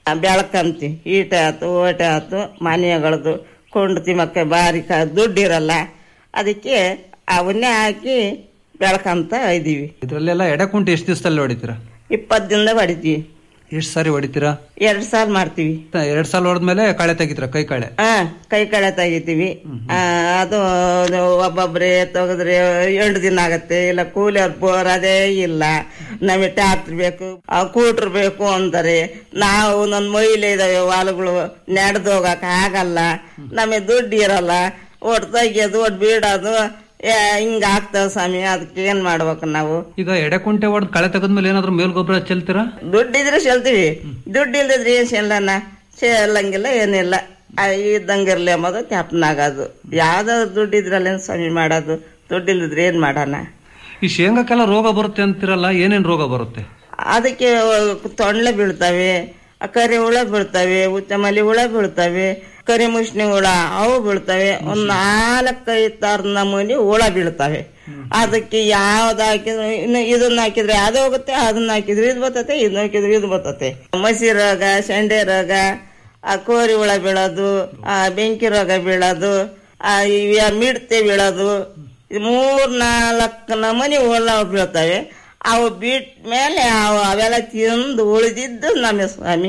ಬೆಳಕಂತಿ ಈಟ ಆತು ಓಟ ಆತು ಮನೆಗಳದು ಕೊಂಡು ತಿಮ್ಮಕ್ಕೆ ಬಾರಿ ಕ ದುಡ್ಡು ಇರಲ್ಲ ಅದಕ್ಕೆ ಅವನ್ನೇ ಹಾಕಿ ಬೆಳಕಂತ ಇದೀವಿ ಇದ್ರಲ್ಲೆಲ್ಲ ಎಡೆಕುಂಟು ಎಷ್ಟು ದಿವಸದಲ್ಲಿ ಹೊಡಿತೀರಾ ಇಪ್ಪತ್ತು ದಿನದ ಹೊಡಿತೀವಿ ಎಷ್ಟ್ ಸಾರಿ ಹೊಡಿತೀರಾ ಎರಡ್ ಸಾಲ್ ಮಾಡ್ತೀವಿ ಎರಡ್ ಸಾಲ ಹೊಡೆದ್ಮೇಲೆ ಕಳೆ ತೆಗಿತೀರಾ ಕೈ ಕಳೆ ಹಾ ಕೈ ಕಳೆ ತೆಗಿತೀವಿ ಆ, ಅದು ಅದು ಒಬ್ಬೊಬ್ರೆ ತೆಗೆದ್ರೆ ಎಂಟು ದಿನ ಆಗತ್ತೆ ಇಲ್ಲ ಕೂಲಿಯವ್ರು ಬೋರದೇ ಇಲ್ಲ ನಮಗೆ ಟ್ಯಾಕ್ಟರ್ ಬೇಕು ಆ ಕೂಟ್ರ್ ಬೇಕು ಅಂತಾರೆ ನಾವು ನನ್ನ ಮೈಲೆ ಇದಾವೆ ಹೊಲಗಳು ನಡೆದು ಹೋಗಕ್ ಆಗಲ್ಲ ನಮಗೆ ದುಡ್ಡು ಇರಲ್ಲ ಒಟ್ಟು ತೆಗಿಯೋದು ಒಟ್ಟು ಬೀಡೋದು ಏ, ಹಿಂಗ್ ಆಗ್ತಾವ ಸ್ವಾಮಿ ಅದಕ್ಕೆ ಏನ್ ಮಾಡ್ಬೇಕು ನಾವು ಈಗ ಎಡೆಕುಂಟೆ ಹೊಡೆದ್ ಕಳೆ ತೆಗೆದ್ಮೇಲೆ ಏನಾದ್ರು ಮೇಲ್ಗೊಬ್ಬರ ಚೆಲ್ತೀರಾ ದುಡ್ಡಿದ್ರೆ ಚೆಲ್ತೀವಿ ದುಡ್ಡು ಇಲ್ದಿದ್ರೆ ಏನ್ ಚೆಲ್ಲನ ಚೆಲ್ಲಂಗಿಲ್ಲ ಏನಿಲ್ಲ ಆ, ಇದ್ದಂಗಿರ್ಲಿ ಎಂಬುದು ತ್ಯಾಪನಾಗೋದು ಯಾವ್ದಾದ್ರು ದುಡ್ಡು ಇದ್ರಲ್ಲ ಸ್ವಾಮಿ ಮಾಡೋದು ದುಡ್ಡು ಇಲ್ದಿದ್ರೆ ಏನ್ ಮಾಡೋಣ ಈ ಶೇಂಗಾಕ್ಕೆಲ್ಲ ರೋಗ ಬರುತ್ತೆ ಅಂತಿರಲ್ಲ ಏನೇನ್ ರೋಗ ಬರುತ್ತೆ ಅದಕ್ಕೆ ತೊಂಡ್ಲೆ ಬೀಳ್ತವೆ ಆ ಕರಿ ಹುಳ ಬೀಳ್ತವೆ ಉಚ್ಚಮಲ್ಲಿ ಹುಳ ಬೀಳ್ತವೆ ಕರಿ ಮುಷ್ಣಿ ಹುಳ ಅವು ಬೀಳ್ತವೆ ಒಂದ್ ನಾಲ್ಕೈದು ತರ ನಮೂನಿ ಹುಳ ಬೀಳ್ತವೆ ಅದಕ್ಕೆ ಯಾವ್ದು ಹಾಕಿದ್ರೆ ಇನ್ನು ಇದನ್ನ ಹಾಕಿದ್ರೆ ಅದು ಹೋಗುತ್ತೆ ಅದನ್ನ ಹಾಕಿದ್ರೆ ಇದು ಬರ್ತತೆ ಇದನ್ನ ಹಾಕಿದ್ರೆ ಇದು ಬರ್ತತೆ ಮಸಿ ರೋಗ ಸೆಂಡೆ ರೋಗ ಆ ಕೋರಿ ಹುಳ ಬೀಳೋದು ಆ ಬೆಂಕಿ ರೋಗ ಬೀಳೋದು ಆ ಇವ ಮಿಡ್ತೆ ಬೀಳೋದು ಇದು ಮೂರ್ ನಾಲ್ಕು ನಮೂನಿ ಹುಳ ಬೀಳ್ತವೆ ಅವು ಬಿಟ್ಟ ಮೇಲೆ ಅವು ಅವೆಲ್ಲ ತಿಂದು ಉಳಿದಿದ್ದು ನಮ್ಮ ಸ್ವಾಮಿ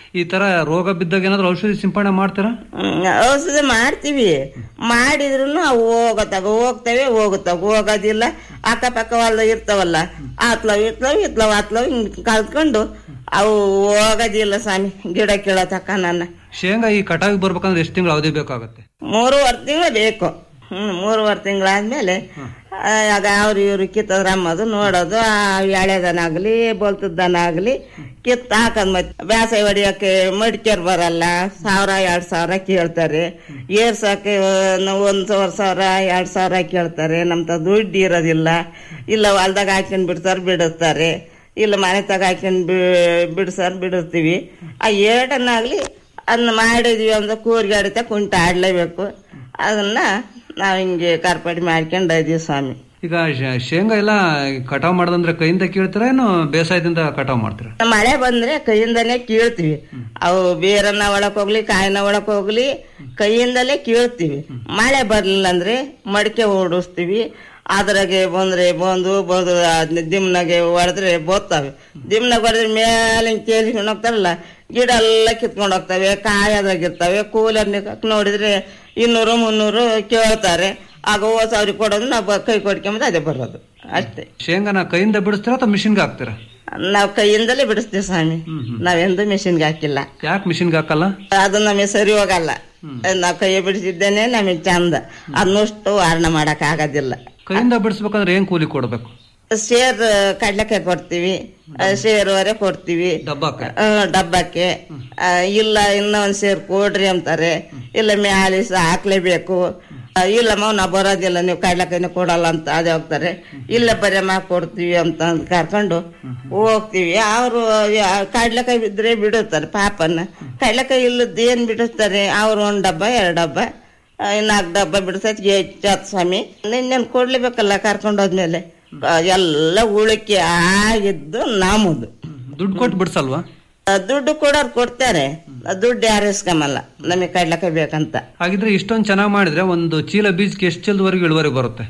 ಈ ತರ ರೋಗ ಬಿದ್ದಾಗ ಏನಾದ್ರು ಔಷಧಿ ಸಿಂಪಡಣೆ ಮಾಡ್ತೀರಾ ಹ್ಮ್, ಔಷಧಿ ಮಾಡ್ತೀವಿ ಮಾಡಿದ್ರು ಅವು ಹೋಗತ್ತಾಗ ಹೋಗ್ತವೆ ಹೋಗುತ್ತಾವ ಹೋಗೋದಿಲ್ಲ ಅಕ್ಕಪಕ್ಕ ಹೊಲ್ದ ಇರ್ತಾವಲ್ಲ ಆತ್ಲವ್ ಇತ್ಲವ್ ಇತ್ಲವ್ ಆತ್ಲವ್ ಹಿಂಗ್ ಕಲ್ತ್ಕೊಂಡು ಅವು ಹೋಗೋದಿಲ್ಲ ಸ್ವಾಮಿ ಗಿಡ ಕೀಳತಕ್ಕ ನನ್ನ ಶೇಂಗಾ ಈ ಕಟಾವಿಗೆ ಬರ್ಬೇಕಂದ್ರೆ ಎಷ್ಟು ತಿಂಗಳು ಅವಧಿ ಬೇಕಾಗುತ್ತೆ ಮೂರುವರೆ ತಿಂಗಳು ಬೇಕು ಹ್ಮ್ ಮೂರುವರೆ ತಿಂಗಳಾದ್ಮೇಲೆ ಆ, ಆಗ ಅವ್ರು ಇವ್ರು ಕಿತ್ತದ್ರ ಅಮ್ಮದು ನೋಡೋದು ಆ ಎಳೆದನಾಗ್ಲಿ ಬೋಲ್ತದ್ದನಾಗ್ಲಿ ಕಿತ್ತ ಹಾಕದ್ ಮತ್ತೆ ಬ್ಯಾಸೆ ಹೊಡಿಯಕ್ಕೆ ಮಡಿಕೇರ್ ಬರಲ್ಲ ಸಾವಿರ ಎರಡ್ ಸಾವಿರ ಕೇಳ್ತಾರೆ ಏರ್ಸಕ್ಕೆ ಆ, ಒಂದ್ ಸಾವಿರ ಎರಡ್ ಸಾವಿರ ಕೇಳ್ತಾರೆ ನಮ್ ತ ದುಡ್ಡು ಇರೋದಿಲ್ಲ ಇಲ್ಲ ಹೊಲ್ದಾಗ ಹಾಕೊಂಡ್ ಬಿಡ್ತಾರ ಬಿಡುತ್ತಾರೆ ಇಲ್ಲ ಮನೆ ತಗ ಹಾಕೊಂಡ್ ಬಿ- ಬಿಡ್ಸಾರ್ ಬಿಡಿಸ್ತೀವಿ ಆ ಏಟನ್ನಾಗ್ಲಿ ಅದನ್ನ ಮಾಡಿದೀವಿ ಅಂದ್ರೆ ಕೂರ್ಗಾಡಿತ ಕುಂಟ ಆಡ್ಲೇಬೇಕು ಅದನ್ನ ನಾವ್ ಹಿಂಗೆ ಕಾರ್ಪಾಡಿ ಮಾಡ್ಕೊಂಡು ಇದೀವಿ ಸ್ವಾಮಿ ಈಗ ಶ- ಶೇಂಗಾ ಎಲ್ಲ ಕಟಾವ್ ಮಾಡೋದಂದ್ರೆ ಕೈಯಿಂದ ಕೀಳ್ತೀರಾ ಏನು ಬೇಸಾಯದಿಂದ ಕಟಾವ್ ಮಾಡ್ತೀರಾ ಮಳೆ ಬಂದ್ರೆ ಕೈಯಿಂದನೇ ಕೀಳ್ತೀವಿ ಅವು ಬೇರನ್ನ ಒಳಕ್ ಹೋಗ್ಲಿ ಕಾಯಿನ ಒಳಕ್ ಹೋಗ್ಲಿ ಕೈಯಿಂದಲೇ ಕೀಳ್ತೀವಿ ಮಳೆ ಬರ್ಲಿಲ್ಲ ಅಂದ್ರೆ ಮಡಿಕೆ ಓಡಿಸ್ತೀವಿ ಅದ್ರಾಗೆ ಬಂದ್ರೆ ಬಂದು ಬಂದು ಅದ್ನ ದಿಮ್ನಾಗೆ ಹೊಡೆದ್ರೆ ಬೋತ್ತವೆ ದಿಮ್ನಾಗ ಹೊಡೆದ್ರೆ ಮೇಲೆ ಕೇಳಿ ಹೋಗ್ತಾರಲ್ಲ ಗಿಡ ಎಲ್ಲ ಕಿತ್ಕೊಂಡು ಹೋಗ್ತವೆ ಕಾಯದಾಗಿರ್ತವೆ ಕೂಲರ್ ನೋಡಿದ್ರೆ ಇನ್ನೂರು ಮುನ್ನೂರು ಕೇಳ್ತಾರೆ ಆಗ ಹೋಸ ಅವ್ರಿಗೆ ಕೊಡೋದು ನಾವು ಬ- ಕೈ ಕೊಡ್ಕೊಂಬಂದು ಅದೇ ಬರೋದು ಅಷ್ಟೇ ಶೇಂಗಾನ ಕೈಯಿಂದ ಬಿಡಿಸ್ತೀರಾ ಅಥವಾ ಮಿಷಿನ್ಗೆ ಹಾಕ್ತೀರಾ ನಾವ್ ಕೈಯಿಂದಲೇ ಬಿಡಿಸ್ತೀವಿ ಸ್ವಾಮಿ ನಾವೆಂದು ಮಿಷಿನ್ಗೆ ಹಾಕಿಲ್ಲ ಯಾಕೆ ಮಿಷಿನ್ಗೆ ಹಾಕಲ್ಲ ಅದು ನಮಗೆ ಸರಿ ಹೋಗಲ್ಲ ನಾವ್ ಕೈ ಬಿಡಿಸಿದ್ದೇನೆ ನಮಗೆ ಚಂದ ಅದನ್ನಷ್ಟು ವಾರಣ ಮಾಡಕ್ ಆಗೋದಿಲ್ಲ ಕೈಯಿಂದ ಬಿಡಿಸ್ಬೇಕಂದ್ರೆ ಏನ್ ಕೂಲಿ ಕೊಡ್ಬೇಕು ಶೇರ್ ಕಡ್ಲೆಕಾಯಿ ಕೊಡ್ತೀವಿ ಸೇರುವರೆ ಕೊಡ್ತೀವಿ ಆ, ಡಬ್ಬಕ್ಕೆ ಆ, ಇಲ್ಲ ಇನ್ನ ಒಂದ್ ಸೇರ್ ಕೊಡ್ರಿ ಅಂತಾರೆ ಇಲ್ಲ ಮ್ಯಾಲಿಸ ಹಾಕ್ಲೇಬೇಕು ಆ, ಇಲ್ಲಮ್ಮ ನಾವು ಬರೋದಿಲ್ಲ ನೀವು ಕಡ್ಲೆಕಾಯಿನ ಕೊಡಲ್ಲ ಅಂತ ಅದೇ ಹೋಗ್ತಾರೆ ಇಲ್ಲ ಬರೀ ಮಾ ಕೊಡ್ತೀವಿ ಅಂತ ಅಂದ್ ಕರ್ಕೊಂಡು ಹೋಗ್ತೀವಿ ಅವರು ಕಡ್ಲೆಕಾಯಿ ಬಿದ್ರೆ ಬಿಡುತ್ತಾರೆ ಪಾಪನ ಕಡ್ಲೆಕಾಯಿ ಇಲ್ಲದ ಏನ್ ಬಿಡಿಸ್ತಾರೆ ಅವ್ರು ಒಂದ್ ಡಬ್ಬ ಎರಡು ಡಬ್ಬ ಆ, ನಾಲ್ಕು ಡಬ್ಬ ಬಿಡಿಸೋದ್ ಹೆಚ್ಚಾತ್ ಸ್ವಾಮಿ ನಿನ್ನೇನ್ ಕೊಡ್ಲೇಬೇಕಲ್ಲ ಕರ್ಕೊಂಡು ಹೋದ್ಮೇಲೆ ಆ, ಎಲ್ಲ ಉಳಿಕೆ ಆಗಿದ್ದು ನಮ್ಮದು ದುಡ್ಡು ಕೊಟ್ಟು ಬಿಡ್ಸಲ್ವಾ ಆ, ದುಡ್ಡು ಕೊಡೋರು ಕೊಡ್ತಾರೆ ಆ, ದುಡ್ಡು ಯಾರು ಇಸ್ಕೊಂಬಲ್ಲ ನಮಗೆ ಕಡ್ಲಕ್ಕೆ ಬೇಕಂತ ಹಾಗಿದ್ರೆ ಇಷ್ಟೊಂದು ಚೆನ್ನಾಗಿ ಮಾಡಿದ್ರೆ ಒಂದು ಚೀಲ ಬೀಜಕ್ಕೆ ಎಷ್ಟು ಚೀಲದವರೆಗೂ ಇಳುವರಿ ಬರುತ್ತೆ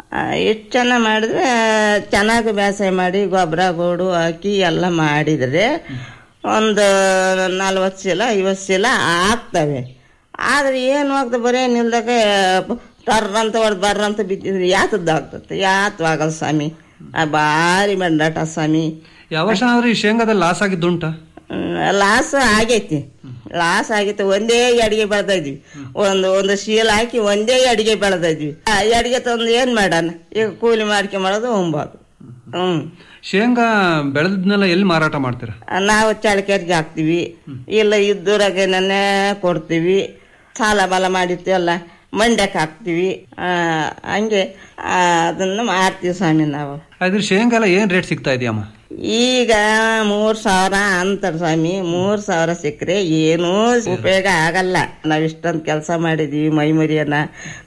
ಎಷ್ಟು ಚೆನ್ನಾಗಿ ಮಾಡಿದ್ರೆ ಚೆನ್ನಾಗಿ ಬೇಸಾಯ ಮಾಡಿ ಗೊಬ್ಬರ ಗೋಡು ಹಾಕಿ ಎಲ್ಲ ಮಾಡಿದ್ರೆ ಒಂದು ನಲ್ವತ್ತು ಚೀಲ ಐವತ್ತು ಚೀಲ ಆಗ್ತವೆ ಆದ್ರೆ ಏನು ಆಗ್ತದೆ ಬರೀ ನಿಲ್ದಾಗ ಟರ್ರಂತ ಹೊಡೆದು ಬರ್ರಂತ ಬಿದ್ದಿದ್ರೆ ಯಾತದ್ದು ಆಗ್ತದೆ ಯಾತು ಆಗಲ್ಲ ಸ್ವಾಮಿ ಆ, ಭಾರಿ ಬಂಡಾಟ ಸ್ವಾಮಿ ಯಾವ ವರ್ಷ ಆದ್ರೆ ಈ ಶೇಂಗಾದಲ್ಲಿ ಲಾಸ್ ಆಗಿದ್ದುಂಟ ಲಾಸ್ ಆಗೈತಿ ಲಾಸ್ ಆಗೈತಿ ಒಂದೇ ಅಡಿಗೆ ಬೆಳ್ದ ಇದ್ವಿ ಒಂದು ಒಂದು ಶೀಲ ಹಾಕಿ ಒಂದೇ ಅಡಿಗೆ ಬೆಳ್ದ ಇದ್ವಿ ಆ ಅಡಿಗೆ ತಂದು ಏನ್ ಮಾಡೋಣ ಈಗ ಕೂಲಿ ಮಾಡ್ಕೆ ಮಾಡೋದು ಉಂಬೋದು ಹ್ಮ್ ಶೇಂಗಾ ಬೆಳೆದನ್ನೆಲ್ಲ ಎಲ್ಲಿ ಮಾರಾಟ ಮಾಡ್ತೀರಾ ನಾವು ಚಳಕೆರಿಗೆ ಹಾಕ್ತಿವಿ ಇಲ್ಲ ಇದ್ದೂರಾಗೆ ನೆನ್ನೆ ಕೊಡ್ತೀವಿ ಸಾಲ ಬಾಲ ಮಾಡಿರ್ತೀವಲ್ಲ ಮಂಡ್ಯಕ್ಕೆ ಹಾಕ್ತಿವಿ ಆ, ಹಂಗೆ ಆ, ಅದನ್ನ ಮಾಡ್ತೀವಿ ಸ್ವಾಮಿ ನಾವು ಹಾಗಿದ್ರೆ ಶೇಂಗಾ ಎಲ್ಲ ಏನ್ ರೇಟ್ ಸಿಗ್ತಾ ಇದೆಯಮ್ಮ ಈಗ ಮೂರ್ ಸಾವಿರ ಅಂತಾರ ಸ್ವಾಮಿ ಮೂರ್ ಸಾವಿರ ಸಿಕ್ಕರೆ ಏನೂ ಉಪಯೋಗ ಆಗಲ್ಲ ನಾವ್ ಇಷ್ಟೊಂದ್ ಕೆಲಸ ಮಾಡಿದೀವಿ ಮೈ ಮರಿಯನ್ನ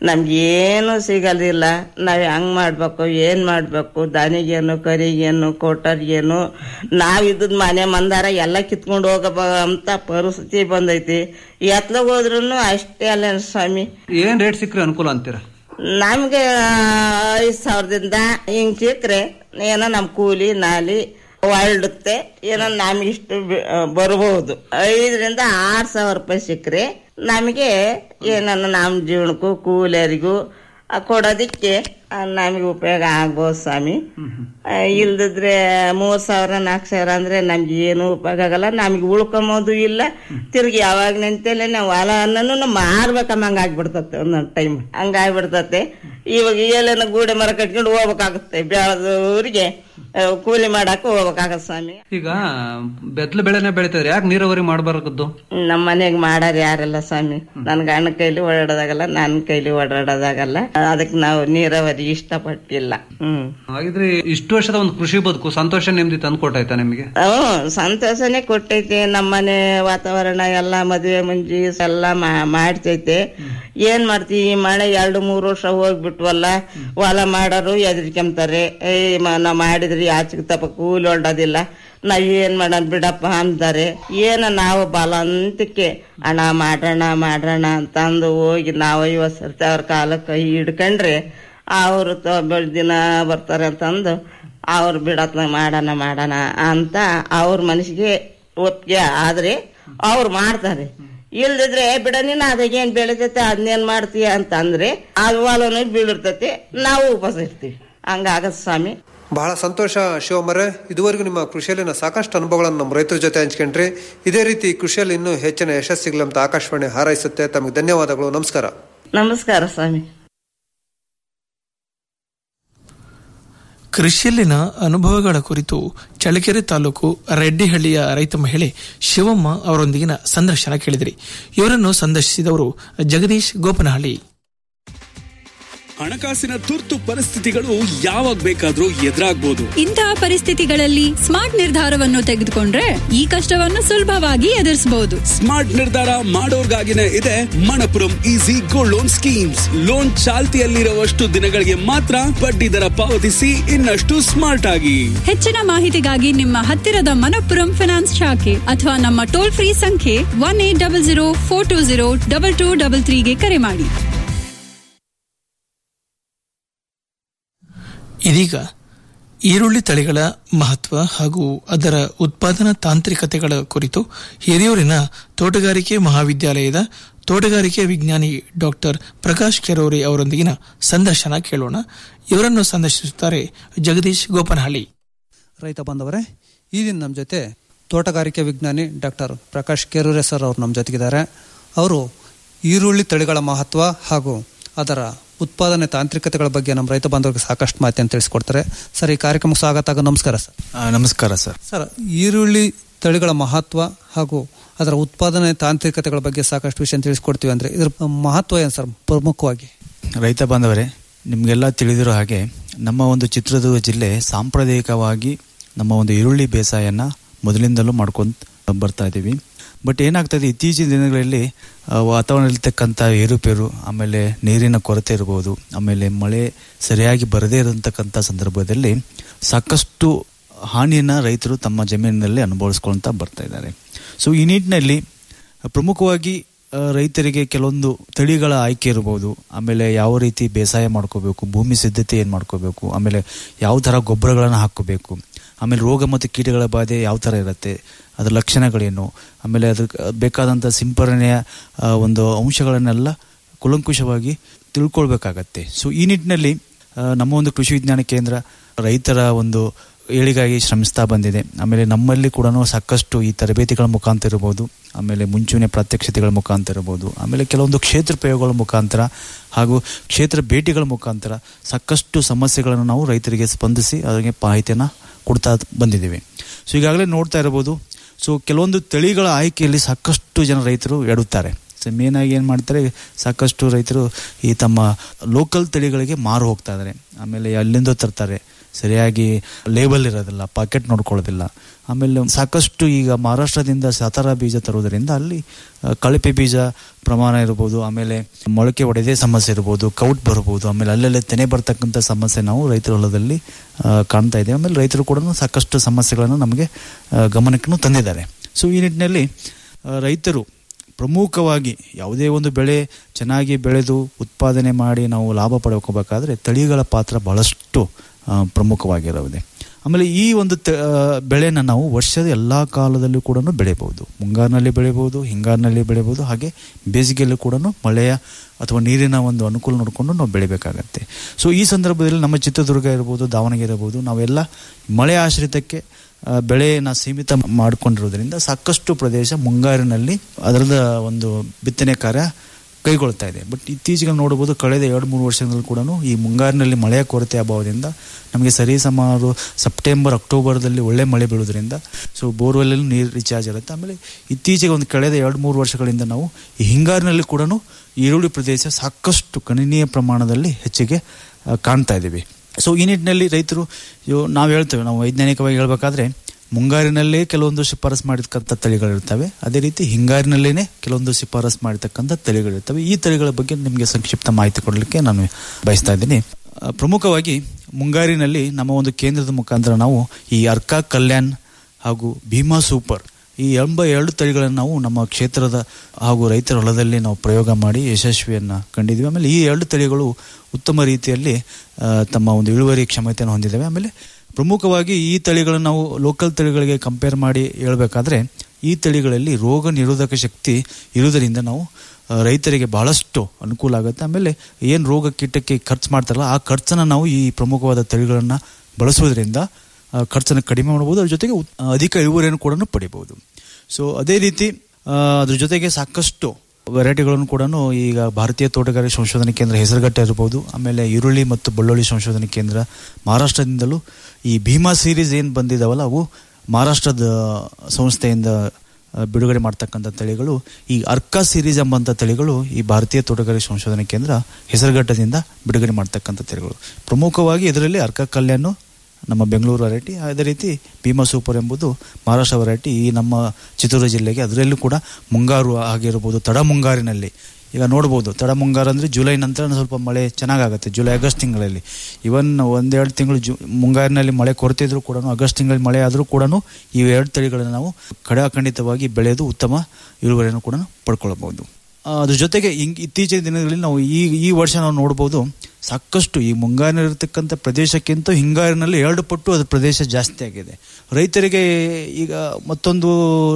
ನಮ್ಗೇನು ಸಿಗಲಿಲ್ಲ ನಾವ್ ಹೆಂಗ್ ಮಾಡ್ಬೇಕು ಏನ್ ಮಾಡ್ಬೇಕು ದನಿಗೇನು ಕರಿಗೇನು ಕೊಟ್ಟರಿಗೇನು ನಾವ್ ಇದ್ದದ್ ಮನೆ ಮಂದಾರ ಎಲ್ಲ ಕಿತ್ಕೊಂಡು ಹೋಗಬ ಅಂತ ಪರಿಸ್ಥಿತಿ ಬಂದೈತಿ ಎತ್ಲಾಗ ಹೋದ್ರು ಅಷ್ಟೇ ಅಲ್ಲ ಸ್ವಾಮಿ ಏನ್ ರೇಟ್ ಸಿಕ್ಕರೆ ಅನುಕೂಲ ಅಂತೀರಾ ನಮ್ಗೆ ಐದ್ ಸಾವಿರದಿಂದ ಹಿಂಗ್ ಸಿಕ್ರೆ ಏನೋ ನಮ್ ಕೂಲಿ ನಾಲಿ ಹೊರಡುತ್ತೆ ಏನೋ ನಮ್ಗಿಷ್ಟು ಬಿ- ಆ, ಬರ್ಬೋದು ಐದರಿಂದ ಆರ್ ಸಾವಿರ ರೂಪಾಯಿ ಸಿಕ್ಕರೆ ನಮಗೆ ಏನನ್ನ ನಮ್ ಜೀವನಕ್ಕೂ ಕೂಲಿಯರಿಗೂ ಆ, ಕೊಡೋದಿಕ್ಕೆ ಆ, ನಮಗೆ ಉಪಯೋಗ ಆಗ್ಬೋದು ಸ್ವಾಮಿ ಆ, ಇಲ್ದಿದ್ರೆ ಮೂರ್ ಸಾವಿರ ನಾಲ್ಕು ಸಾವಿರ ಅಂದ್ರೆ ನಮ್ಗೆ ಏನು ಉಪಯೋಗ ಆಗಲ್ಲ ನಮ್ಗೆ ಉಳ್ಕೊಂಬೋದು ಇಲ್ಲ ತಿರ್ಗಿ ಯಾವಾಗ ನಿಂತೇಲೆ ನಾವು ಹೊಲ ಅನ್ನೋನು ಮಾರ್ಬೇಕಮ್ಮಂಗ ಆಗ್ಬಿಡ್ತತೆ ಒಂದೊಂದು ಟೈಮ್ ಹಂಗಾಗ್ಬಿಡ್ತತೆ ಇವಾಗ ಏಲೇನ ಗೂಡೆ ಮರ ಕಟ್ಕೊಂಡು ಹೋಗ್ಬೇಕಾಗುತ್ತೆ ಬೆಳೆದವ್ರಿಗೆ ಆ, ಕೂಲಿ ಮಾಡಾಕ ಹೋಗ್ಬೇಕಾಗತ್ತೆ ಸ್ವಾಮಿ ಈಗ ಬೆದ್ಲು ಬೆಳೆನೆ ಬೆಳಿತಾರೆ ಯಾಕೆ ನೀರಾವರಿ ಮಾಡಬಾರದು ನಮ್ಮ ಮನೆಗ್ ಮಾಡಾರ ಯಾರಲ್ಲ ಸ್ವಾಮಿ ನನ್ ಗಂಡ ಕೈಲಿ ಓಡಾಡೋದಾಗಲ್ಲ ನನ್ ಕೈಲಿ ಓಡಾಡೋದಾಗಲ್ಲ ಅದಕ್ಕೆ ನಾವು ನೀರಾವರಿ ಇಷ್ಟಪಟ್ಟಿಲ್ಲ ಹ್ಮ್ ಹಾಗಿದ್ರೆ ಇಷ್ಟು ವರ್ಷದ ಒಂದು ಕೃಷಿ ಬದುಕು ಸಂತೋಷ ನೆಮ್ಮದಿ ತಂದು ಕೊಟ್ಟಾಯ್ತಾ ನಿಮಗೆ ಹ್ಮ್ ಸಂತೋಷನೇ ಕೊಟ್ಟೈತೆ ನಮ್ಮನೆ ವಾತಾವರಣ ಎಲ್ಲ ಮದುವೆ ಮುಂಜಿ ಎಲ್ಲ ಮಾ- ಮಾಡ್ತೈತೆ ಏನ್ ಮಾಡ್ತೀವಿ ಈ ಮಳೆ ಎರಡು ಮೂರು ವರ್ಷ ಹೋಗ್ಬಿಟ್ವಲ್ಲ ಹೊಲ ಮಾಡೋರು ಎದ್ರಿಕೆಂತಾರೆ ಏ ಮ- ನಾವ್ ಮಾಡಿದ್ರಿ ಆಚೆಗೆ ತಪ್ಪ ಕೂಲಿ ಹೊಲ್ಡೋದಿಲ್ಲ ನಾವ್ ಏನ್ ಮಾಡೋಣ ಬಿಡಪ್ಪ ಅಂತಾರೆ ಏನ ನಾವು ಬಲಂತಕ್ಕೆ ಹಣ ಮಾಡೋಣ ಮಾಡೋಣ ಅಂತಂದು ಹೋಗಿ ನಾವು ಐವತ್ತು ಸರ್ತಿ ಅವ್ರ ಕಾಲ ಕೈ ಹಿಡ್ಕೊಂಡ್ರೆ ಅವರು ದಿನ ಬರ್ತಾರೆ ಅಂತಂದು ಅವ್ರು ಬಿಡತ್ನ ಮಾಡೋಣ ಮಾಡೋಣ ಅಂತ ಅವ್ರ ಮನಸ್ಸಿಗೆ ಒಪ್ಪಿಗೆ ಆದ್ರೆ ಅವ್ರು ಮಾಡ್ತಾರೆ ಇಲ್ದಿದ್ರೆ "ಏ, ಬಿಡ ನೀನು ಅದಕ್ಕೇನ್ ಬೆಳಿತೈತೆ ಅದನ್ನೇನ್ ಮಾಡ್ತೀಯ ಅಂತ ಅಂದ್ರೆ ಅದು ಹೊಲನು ಬೀಳಿರ್ತೈತಿ ನಾವು ಉಪವಾಸ ಇರ್ತೀವಿ ಹಂಗಾಗತ್ ಸ್ವಾಮಿ ಬಹಳ ಸಂತೋಷ ಶಿವಮರೆ ಇದುವರೆಗೂ ನಿಮ್ಮ ಕೃಷಿಯಲ್ಲಿನ ಸಾಕಷ್ಟು ಅನುಭವಗಳನ್ನು ನಮ್ಮ ರೈತರ ಜೊತೆ ಹಂಚ್ಕೊಂಡ್ರಿ ಇದೇ ರೀತಿ ಕೃಷಿಯಲ್ಲಿ ಇನ್ನೂ ಹೆಚ್ಚಿನ ಯಶಸ್ಸಿಗ್ಲಿ ಅಂತ ಆಕಾಶವಾಣಿ ಹಾರೈಸುತ್ತೆ ತಮಗೆ ಧನ್ಯವಾದಗಳು ನಮಸ್ಕಾರ ನಮಸ್ಕಾರ ಸ್ವಾಮಿ ಕೃಷಿಯಲ್ಲಿನ ಅನುಭವಗಳ ಕುರಿತು ಚಳ್ಳಕೆರೆ ತಾಲೂಕು ರೆಡ್ಡಿಹಳ್ಳಿಯ ರೈತ ಮಹಿಳೆ ಶಿವಮ್ಮ ಅವರೊಂದಿಗಿನ ಸಂದರ್ಶನ ಕೇಳಿದಿರಿ ಇವರನ್ನು ಸಂದರ್ಶಿಸಿದವರು ಜಗದೀಶ್ ಗೋಪನಹಳ್ಳಿ ಹಣಕಾಸಿನ ತುರ್ತು ಪರಿಸ್ಥಿತಿಗಳು ಯಾವಾಗ ಬೇಕಾದ್ರೂ ಎದುರಾಗ್ಬೋದು ಇಂತಹ ಪರಿಸ್ಥಿತಿಗಳಲ್ಲಿ ಸ್ಮಾರ್ಟ್ ನಿರ್ಧಾರವನ್ನು ತೆಗೆದುಕೊಂಡ್ರೆ ಈ ಕಷ್ಟವನ್ನು ಸುಲಭವಾಗಿ ಎದುರಿಸಬಹುದು ಸ್ಮಾರ್ಟ್ ನಿರ್ಧಾರ ಮಾಡೋರ್ಗಾಗಿನೇ ಇದೆ Manappuram easy gold loan schemes loan ಚಾಲ್ತಿಯಲ್ಲಿರುವಷ್ಟು ದಿನಗಳಿಗೆ ಮಾತ್ರ ಬಡ್ಡಿ ದರ ಪಾವತಿಸಿ ಇನ್ನಷ್ಟು ಸ್ಮಾರ್ಟ್ ಆಗಿ ಹೆಚ್ಚಿನ ಮಾಹಿತಿಗಾಗಿ ನಿಮ್ಮ ಹತ್ತಿರದ ಮನಪ್ಪುರಂ ಫಿನಾನ್ಸ್ ಶಾಖೆ ಅಥವಾ ನಮ್ಮ ಟೋಲ್ ಫ್ರೀ ಸಂಖ್ಯೆ one eight double zero four two zero double two double ತ್ರೀಗೆ ಕರೆ ಮಾಡಿ ಇದೀಗ ಈರುಳ್ಳಿ ತಳಿಗಳ ಮಹತ್ವ ಹಾಗೂ ಅದರ ಉತ್ಪಾದನಾ ತಾಂತ್ರಿಕತೆಗಳ ಕುರಿತು ಹಿರಿಯೂರಿನ ತೋಟಗಾರಿಕೆ ಮಹಾವಿದ್ಯಾಲಯದ ತೋಟಗಾರಿಕೆ ವಿಜ್ಞಾನಿ ಡಾಕ್ಟರ್ ಪ್ರಕಾಶ್ ಕೆರೋರಿ ಅವರೊಂದಿಗಿನ ಸಂದರ್ಶನ ಕೇಳೋಣ ಇವರನ್ನು ಸಂದರ್ಶಿಸುತ್ತಾರೆ ಜಗದೀಶ್ ಗೋಪನಹಳ್ಳಿ ರೈತ ಬಾಂಧವರೇ ಈ ದಿನ ನಮ್ಮ ಜೊತೆ ತೋಟಗಾರಿಕೆ ವಿಜ್ಞಾನಿ ಡಾಕ್ಟರ್ ಪ್ರಕಾಶ್ ಕೆರೂರೆ ಸರ್ ಅವರು ನಮ್ಮ ಜೊತೆಗಿದ್ದಾರೆ ಅವರು ಈರುಳ್ಳಿ ತಳಿಗಳ ಮಹತ್ವ ಹಾಗೂ ಅದರ ಉತ್ಪಾದನೆ ತಾಂತ್ರಿಕತೆಗಳ ಬಗ್ಗೆ ನಮ್ಮ ರೈತ ಬಾಂಧವರಿಗೆ ಸಾಕಷ್ಟು ಮಾಹಿತಿಯನ್ನು ತಿಳಿಸ್ಕೊಡ್ತಾರೆ ಸರ್ ಈ ಕಾರ್ಯಕ್ರಮಕ್ಕೆ ಸ್ವಾಗತ ಹಾಗೂ ನಮಸ್ಕಾರ ಸರ್ ಆ, ನಮಸ್ಕಾರ ಸರ್ ಸರ್ ಈರುಳ್ಳಿ ತಳಿಗಳ ಮಹತ್ವ ಹಾಗೂ ಅದರ ಉತ್ಪಾದನೆ ತಾಂತ್ರಿಕತೆಗಳ ಬಗ್ಗೆ ಸಾಕಷ್ಟು ವಿಷಯ ತಿಳಿಸ್ಕೊಡ್ತೀವಿ ಅಂದ್ರೆ ಇದ್ರ ಮಹತ್ವ ಏನು ಸರ್ ಪ್ರಮುಖವಾಗಿ ರೈತ ಬಾಂಧವರೇ ನಿಮಗೆಲ್ಲ ತಿಳಿದಿರೋ ಹಾಗೆ ನಮ್ಮ ಒಂದು ಚಿತ್ರದುರ್ಗ ಜಿಲ್ಲೆ ಸಾಂಪ್ರದಾಯಿಕವಾಗಿ ನಮ್ಮ ಒಂದು ಈರುಳ್ಳಿ ಬೇಸಾಯನ ಮೊದಲಿಂದಲೂ ಮಾಡ್ಕೊಂಡು ಬರ್ತಾ ಇದ್ದೀವಿ ಬಟ್ ಏನಾಗ್ತದೆ ಇತ್ತೀಚಿನ ದಿನಗಳಲ್ಲಿ ಆ, ವಾತಾವರಣದಲ್ಲಿರ್ತಕ್ಕಂಥ ಏರುಪೇರು ಆಮೇಲೆ ನೀರಿನ ಕೊರತೆ ಇರ್ಬೋದು ಆಮೇಲೆ ಮಳೆ ಸರಿಯಾಗಿ ಬರದೇ ಇರತಕ್ಕಂಥ ಸಂದರ್ಭದಲ್ಲಿ ಸಾಕಷ್ಟು ಹಾನಿಯನ್ನು ರೈತರು ತಮ್ಮ ಜಮೀನಿನಲ್ಲಿ ಅನುಭವಿಸ್ಕೊಳ್ತಾ ಬರ್ತಾ ಇದ್ದಾರೆ ಸೊ ಈ ನಿಟ್ಟಿನಲ್ಲಿ ಪ್ರಮುಖವಾಗಿ ಆ, ರೈತರಿಗೆ ಕೆಲವೊಂದು ತಳಿಗಳ ಆಯ್ಕೆ ಇರ್ಬೋದು ಆಮೇಲೆ ಯಾವ ರೀತಿ ಬೇಸಾಯ ಮಾಡ್ಕೋಬೇಕು ಭೂಮಿ ಸಿದ್ಧತೆ ಏನು ಮಾಡ್ಕೋಬೇಕು ಆಮೇಲೆ ಯಾವ ಥರ ಗೊಬ್ಬರಗಳನ್ನು ಹಾಕೋಬೇಕು ಆಮೇಲೆ ರೋಗ ಮತ್ತು ಕೀಟಗಳ ಬಾಧೆ ಯಾವ ಥರ ಇರುತ್ತೆ ಅದರ ಲಕ್ಷಣಗಳೇನು ಆಮೇಲೆ ಅದಕ್ಕೆ ಬೇಕಾದಂಥ ಸಿಂಪರಣೆಯ ಆ, ಒಂದು ಅಂಶಗಳನ್ನೆಲ್ಲ ಕುಲಂಕುಷವಾಗಿ ತಿಳ್ಕೊಳ್ಬೇಕಾಗತ್ತೆ ಸೊ ಈ ನಿಟ್ಟಿನಲ್ಲಿ ಆ, ನಮ್ಮ ಒಂದು ಕೃಷಿ ವಿಜ್ಞಾನ ಕೇಂದ್ರ ರೈತರ ಒಂದು ಏಳಿಗಾಗಿ ಶ್ರಮಿಸ್ತಾ ಬಂದಿದೆ ಆಮೇಲೆ ನಮ್ಮಲ್ಲಿ ಕೂಡ ಸಾಕಷ್ಟು ಈ ತರಬೇತಿಗಳ ಮುಖಾಂತರ ಇರ್ಬೋದು ಆಮೇಲೆ ಮುಂಚೂಣಿ ಪ್ರಾತ್ಯಕ್ಷತೆಗಳ ಮುಖಾಂತರ ಇರ್ಬೋದು ಆಮೇಲೆ ಕೆಲವೊಂದು ಕ್ಷೇತ್ರ ಪ್ರಯೋಗಗಳ ಮುಖಾಂತರ ಹಾಗೂ ಕ್ಷೇತ್ರ ಭೇಟಿಗಳ ಮುಖಾಂತರ ಸಾಕಷ್ಟು ಸಮಸ್ಯೆಗಳನ್ನು ನಾವು ರೈತರಿಗೆ ಸ್ಪಂದಿಸಿ ಅದಕ್ಕೆ ಮಾಹಿತಿಯನ್ನು ಕೊಡ್ತಾ ಬಂದಿದ್ದೀವಿ ಸೊ ಈಗಾಗಲೇ ನೋಡ್ತಾ ಇರ್ಬೋದು ಸೊ ಕೆಲವೊಂದು ತಳಿಗಳ ಆಯ್ಕೆಯಲ್ಲಿ ಸಾಕಷ್ಟು ಜನ ರೈತರು ಎಡುತ್ತಾರೆ ಸೊ ಮೇನ್ ಆಗಿ ಏನು ಮಾಡ್ತಾರೆ ಸಾಕಷ್ಟು ರೈತರು ಈ ತಮ್ಮ ಲೋಕಲ್ ತಳಿಗಳಿಗೆ ಮಾರು ಹೋಗ್ತಾ ಇದ್ದಾರೆ ಆಮೇಲೆ ಅಲ್ಲಿಂದ ತರ್ತಾರೆ ಸರಿಯಾಗಿ ಲೇಬಲ್ ಇರೋದಿಲ್ಲ ಪಾಕೆಟ್ ನೋಡ್ಕೊಳ್ಳೋದಿಲ್ಲ ಆಮೇಲೆ ಸಾಕಷ್ಟು ಈಗ ಮಹಾರಾಷ್ಟ್ರದಿಂದ ಸಾತಾರ ಬೀಜ ತರುವುದರಿಂದ ಅಲ್ಲಿ ಆ, ಕಳಪೆ ಬೀಜ ಪ್ರಮಾಣ ಇರ್ಬೋದು ಆಮೇಲೆ ಮೊಳಕೆ ಒಡೆದೇ ಸಮಸ್ಯೆ ಇರ್ಬೋದು ಕೌಟ್ ಬರ್ಬೋದು ಆಮೇಲೆ ಅಲ್ಲೆಲ್ಲ ತೆನೆ ಬರ್ತಕ್ಕಂಥ ಸಮಸ್ಯೆ ನಾವು ರೈತರ ಹೊಲದಲ್ಲಿ ಆ, ಕಾಣ್ತಾ ಇದ್ದೇವೆ ಆಮೇಲೆ ರೈತರು ಕೂಡ ಸಾಕಷ್ಟು ಸಮಸ್ಯೆಗಳನ್ನು ನಮಗೆ ಆ, ಗಮನಕ್ಕೂ ತಂದಿದ್ದಾರೆ ಸೊ ಈ ನಿಟ್ಟಿನಲ್ಲಿ ಆ, ರೈತರು ಪ್ರಮುಖವಾಗಿ ಯಾವುದೇ ಒಂದು ಬೆಳೆ ಚೆನ್ನಾಗಿ ಬೆಳೆದು ಉತ್ಪಾದನೆ ಮಾಡಿ ನಾವು ಲಾಭ ಪಡ್ಕೋಬೇಕಾದ್ರೆ ತಳಿಗಳ ಪಾತ್ರ ಬಹಳಷ್ಟು ಆ, ಪ್ರಮುಖವಾಗಿರುತ್ತದೆ ಆಮೇಲೆ ಈ ಒಂದು ತ ಆ, ಬೆಳೆನ ನಾವು ವರ್ಷದ ಎಲ್ಲ ಕಾಲದಲ್ಲೂ ಕೂಡ ಬೆಳೆಯಬಹುದು ಮುಂಗಾರಿನಲ್ಲಿ ಬೆಳೆಯಬಹುದು ಹಿಂಗಾರಿನಲ್ಲಿ ಬೆಳೆಯಬಹುದು ಹಾಗೆ ಬೇಸಿಗೆಯಲ್ಲೂ ಕೂಡ ಮಳೆಯ ಅಥವಾ ನೀರಿನ ಒಂದು ಅನುಕೂಲ ನೋಡಿಕೊಂಡು ನಾವು ಬೆಳಿಬೇಕಾಗತ್ತೆ ಸೊ ಈ ಸಂದರ್ಭದಲ್ಲಿ ನಮ್ಮ ಚಿತ್ರದುರ್ಗ ಇರ್ಬೋದು ದಾವಣಗೆರೆ ಇರ್ಬೋದು ನಾವೆಲ್ಲ ಮಳೆ ಆಶ್ರಿತಕ್ಕೆ ಆ, ಬೆಳೆಯನ್ನು ಸೀಮಿತ ಮಾಡಿಕೊಂಡಿರೋದ್ರಿಂದ ಸಾಕಷ್ಟು ಪ್ರದೇಶ ಮುಂಗಾರಿನಲ್ಲಿ ಅದರದ ಒಂದು ಬಿತ್ತನೆ ಕಾರ್ಯ ಕೈಗೊಳ್ತಾ ಇದೆ ಬಟ್ ಇತ್ತೀಚೆಗೆ ನೋಡಬಹುದು ಕಳೆದ ಎರಡು ಮೂರು ವರ್ಷಗಳಲ್ಲಿ ಕೂಡ ಈ ಮುಂಗಾರಿನಲ್ಲಿ ಮಳೆಯ ಕೊರತೆ ಅಭಾವದಿಂದ ನಮಗೆ ಸರಿಸುಮಾರು ಸೆಪ್ಟೆಂಬರ್ ಅಕ್ಟೋಬರ್ದಲ್ಲಿ ಒಳ್ಳೆ ಮಳೆ ಬೀಳೋದ್ರಿಂದ ಸೊ ಬೋರ್ವೆಲ್ಲೂ ನೀರು ರಿಚಾರ್ಜ್ ಇರುತ್ತೆ ಆಮೇಲೆ ಇತ್ತೀಚೆಗೆ ಒಂದು ಕಳೆದ ಎರಡು ಮೂರು ವರ್ಷಗಳಿಂದ ನಾವು ಈ ಹಿಂಗಾರಿನಲ್ಲಿ ಕೂಡ ಈರುಳ್ಳಿ ಪ್ರದೇಶ ಸಾಕಷ್ಟು ಗಣನೀಯ ಪ್ರಮಾಣದಲ್ಲಿ ಹೆಚ್ಚಿಗೆ ಆ, ಕಾಣ್ತಾ ಇದ್ದೀವಿ ಸೊ ಈ ನಿಟ್ಟಿನಲ್ಲಿ ರೈತರು ಇವು ನಾವು ಹೇಳ್ತೇವೆ ನಾವು ವೈಜ್ಞಾನಿಕವಾಗಿ ಹೇಳ್ಬೇಕಾದ್ರೆ ಮುಂಗಾರಿನಲ್ಲೇ ಕೆಲವೊಂದು ಶಿಫಾರಸ್ ಮಾಡಿರ್ತಕ್ಕಂಥ ತಳಿಗಳಿರ್ತವೆ ಅದೇ ರೀತಿ ಹಿಂಗಾರಿನಲ್ಲೇನೆ ಕೆಲವೊಂದು ಶಿಫಾರಸ್ ಮಾಡಿರ್ತಕ್ಕಂಥ ತಳಿಗಳಿರ್ತವೆ ಈ ತಳಿಗಳ ಬಗ್ಗೆ ನಿಮಗೆ ಸಂಕ್ಷಿಪ್ತ ಮಾಹಿತಿ ಕೊಡಲಿಕ್ಕೆ ನಾನು ಬಯಸ್ತಾ ಇದ್ದೀನಿ ಆ, ಪ್ರಮುಖವಾಗಿ ಮುಂಗಾರಿನಲ್ಲಿ ನಮ್ಮ ಒಂದು ಕೇಂದ್ರದ ಮುಖಾಂತರ ನಾವು ಈ ಅರ್ಕಾ ಕಲ್ಯಾಣ್ ಹಾಗೂ ಭೀಮಾ ಸೂಪರ್ ಈ ಎಂಬ ಎರಡು ತಳಿಗಳನ್ನು ನಾವು ನಮ್ಮ ಕ್ಷೇತ್ರದ ಹಾಗೂ ರೈತರ ಹೊಲದಲ್ಲಿ ನಾವು ಪ್ರಯೋಗ ಮಾಡಿ ಯಶಸ್ವಿಯನ್ನು ಕಂಡಿದ್ದೀವಿ ಆಮೇಲೆ ಈ ಎರಡು ತಳಿಗಳು ಉತ್ತಮ ರೀತಿಯಲ್ಲಿ ಆ, ತಮ್ಮ ಒಂದು ಇಳುವರಿ ಕ್ಷಮತೆಯನ್ನು ಹೊಂದಿದ್ದಾವೆ ಆಮೇಲೆ ಪ್ರಮುಖವಾಗಿ ಈ ತಳಿಗಳನ್ನು ನಾವು ಲೋಕಲ್ ತಳಿಗಳಿಗೆ ಕಂಪೇರ್ ಮಾಡಿ ಹೇಳ್ಬೇಕಾದ್ರೆ ಈ ತಳಿಗಳಲ್ಲಿ ರೋಗ ನಿರೋಧಕ ಶಕ್ತಿ ಇರುವುದರಿಂದ ನಾವು ಆ, ರೈತರಿಗೆ ಬಹಳಷ್ಟು ಅನುಕೂಲ ಆಗುತ್ತೆ ಆಮೇಲೆ ಏನು ರೋಗ ಕೀಟಕ್ಕೆ ಖರ್ಚು ಮಾಡ್ತಾರಲ್ಲ ಆ ಖರ್ಚನ್ನು ನಾವು ಈ ಪ್ರಮುಖವಾದ ತಳಿಗಳನ್ನು ಬಳಸುವುದರಿಂದ ಆ, ಖರ್ಚನ್ನು ಕಡಿಮೆ ಮಾಡಬಹುದು ಅದ್ರ ಜೊತೆಗೆ ಉತ್- ಅಧಿಕ ಇಳುವರಿಯನ್ನು ಕೂಡ ಪಡಿಬಹುದು ಸೊ ಅದೇ ರೀತಿ ಆ, ಅದ್ರ ಜೊತೆಗೆ ಸಾಕಷ್ಟು ವೆರೈಟಿಗಳನ್ನು ಕೂಡ ಈಗ ಭಾರತೀಯ ತೋಟಗಾರಿಕೆ ಸಂಶೋಧನಾ ಕೇಂದ್ರ ಹೆಸರುಘಟ್ಟ ಇರಬಹುದು ಆಮೇಲೆ ಈರುಳ್ಳಿ ಮತ್ತು ಬೆಳ್ಳುಳ್ಳಿ ಸಂಶೋಧನಾ ಕೇಂದ್ರ ಮಹಾರಾಷ್ಟ್ರದಿಂದಲೂ ಈ ಭೀಮಾ ಸೀರೀಸ್ ಏನು ಬಂದಿದಾವಲ್ಲ ಅವು ಮಹಾರಾಷ್ಟ್ರದ ಸಂಸ್ಥೆಯಿಂದ ಆ, ಬಿಡುಗಡೆ ಮಾಡ್ತಕ್ಕಂಥ ತಳಿಗಳು ಈ ಅರ್ಕಾ ಸೀರೀಸ್ ಎಂಬಂಥ ತಳಿಗಳು ಈ ಭಾರತೀಯ ತೋಟಗಾರಿಕೆ ಸಂಶೋಧನಾ ಕೇಂದ್ರ ಹೆಸರುಘಟ್ಟದಿಂದ ಬಿಡುಗಡೆ ಮಾಡ್ತಕ್ಕಂಥ ತಳಿಗಳು ಪ್ರಮುಖವಾಗಿ ಇದರಲ್ಲಿ ಅರ್ಕಾ ಕಲ್ಯಾಣು ನಮ್ಮ ಬೆಂಗಳೂರು ವೆರೈಟಿ ಅದೇ ರೀತಿ ಭೀಮಾ ಸೂಪರ್ ಎಂಬುದು ಮಹಾರಾಷ್ಟ್ರ ವೆರೈಟಿ ಈ ನಮ್ಮ ಚಿತ್ರದುರ್ಗ ಜಿಲ್ಲೆಗೆ ಅದರಲ್ಲೂ ಕೂಡ ಮುಂಗಾರು ಆಗಿರ್ಬೋದು ತಡ ಮುಂಗಾರಿನಲ್ಲಿ ಈಗ ನೋಡ್ಬೋದು ತಡ ಮುಂಗಾರು ಅಂದರೆ ಜುಲೈ ನಂತರ ಸ್ವಲ್ಪ ಮಳೆ ಚೆನ್ನಾಗಾಗುತ್ತೆ ಜುಲೈ ಆಗಸ್ಟ್ ತಿಂಗಳಲ್ಲಿ ಇವನ್ ಒಂದೆರಡು ತಿಂಗಳು ಜು ಮುಂಗಾರಿನಲ್ಲಿ ಮಳೆ ಕೊರತೆ ಇದ್ರೂ ಕೂಡ ಆಗಸ್ಟ್ ತಿಂಗಳಲ್ಲಿ ಮಳೆ ಆದರೂ ಕೂಡ ಈ ಎರಡು ತಳಿಗಳನ್ನು ನಾವು ಖಡಾಖಂಡಿತವಾಗಿ ಬೆಳೆದು ಉತ್ತಮ ಇಳುವರಿಯನ್ನು ಕೂಡ ಪಡ್ಕೊಳ್ಬಹುದು ಆ, ಅದ್ರ ಜೊತೆಗೆ ಹಿಂಗ್ ಇತ್ತೀಚಿನ ದಿನಗಳಲ್ಲಿ ನಾವು ಈ ಈ ವರ್ಷ ನಾವು ನೋಡ್ಬೋದು ಸಾಕಷ್ಟು ಈ ಮುಂಗಾರಿನಲ್ಲಿರ್ತಕ್ಕಂಥ ಪ್ರದೇಶಕ್ಕಿಂತ ಹಿಂಗಾರಿನಲ್ಲಿ ಎರಡು ಪಟ್ಟು ಅದ್ರ ಪ್ರದೇಶ ಜಾಸ್ತಿ ಆಗಿದೆ ರೈತರಿಗೆ ಈಗ ಮತ್ತೊಂದು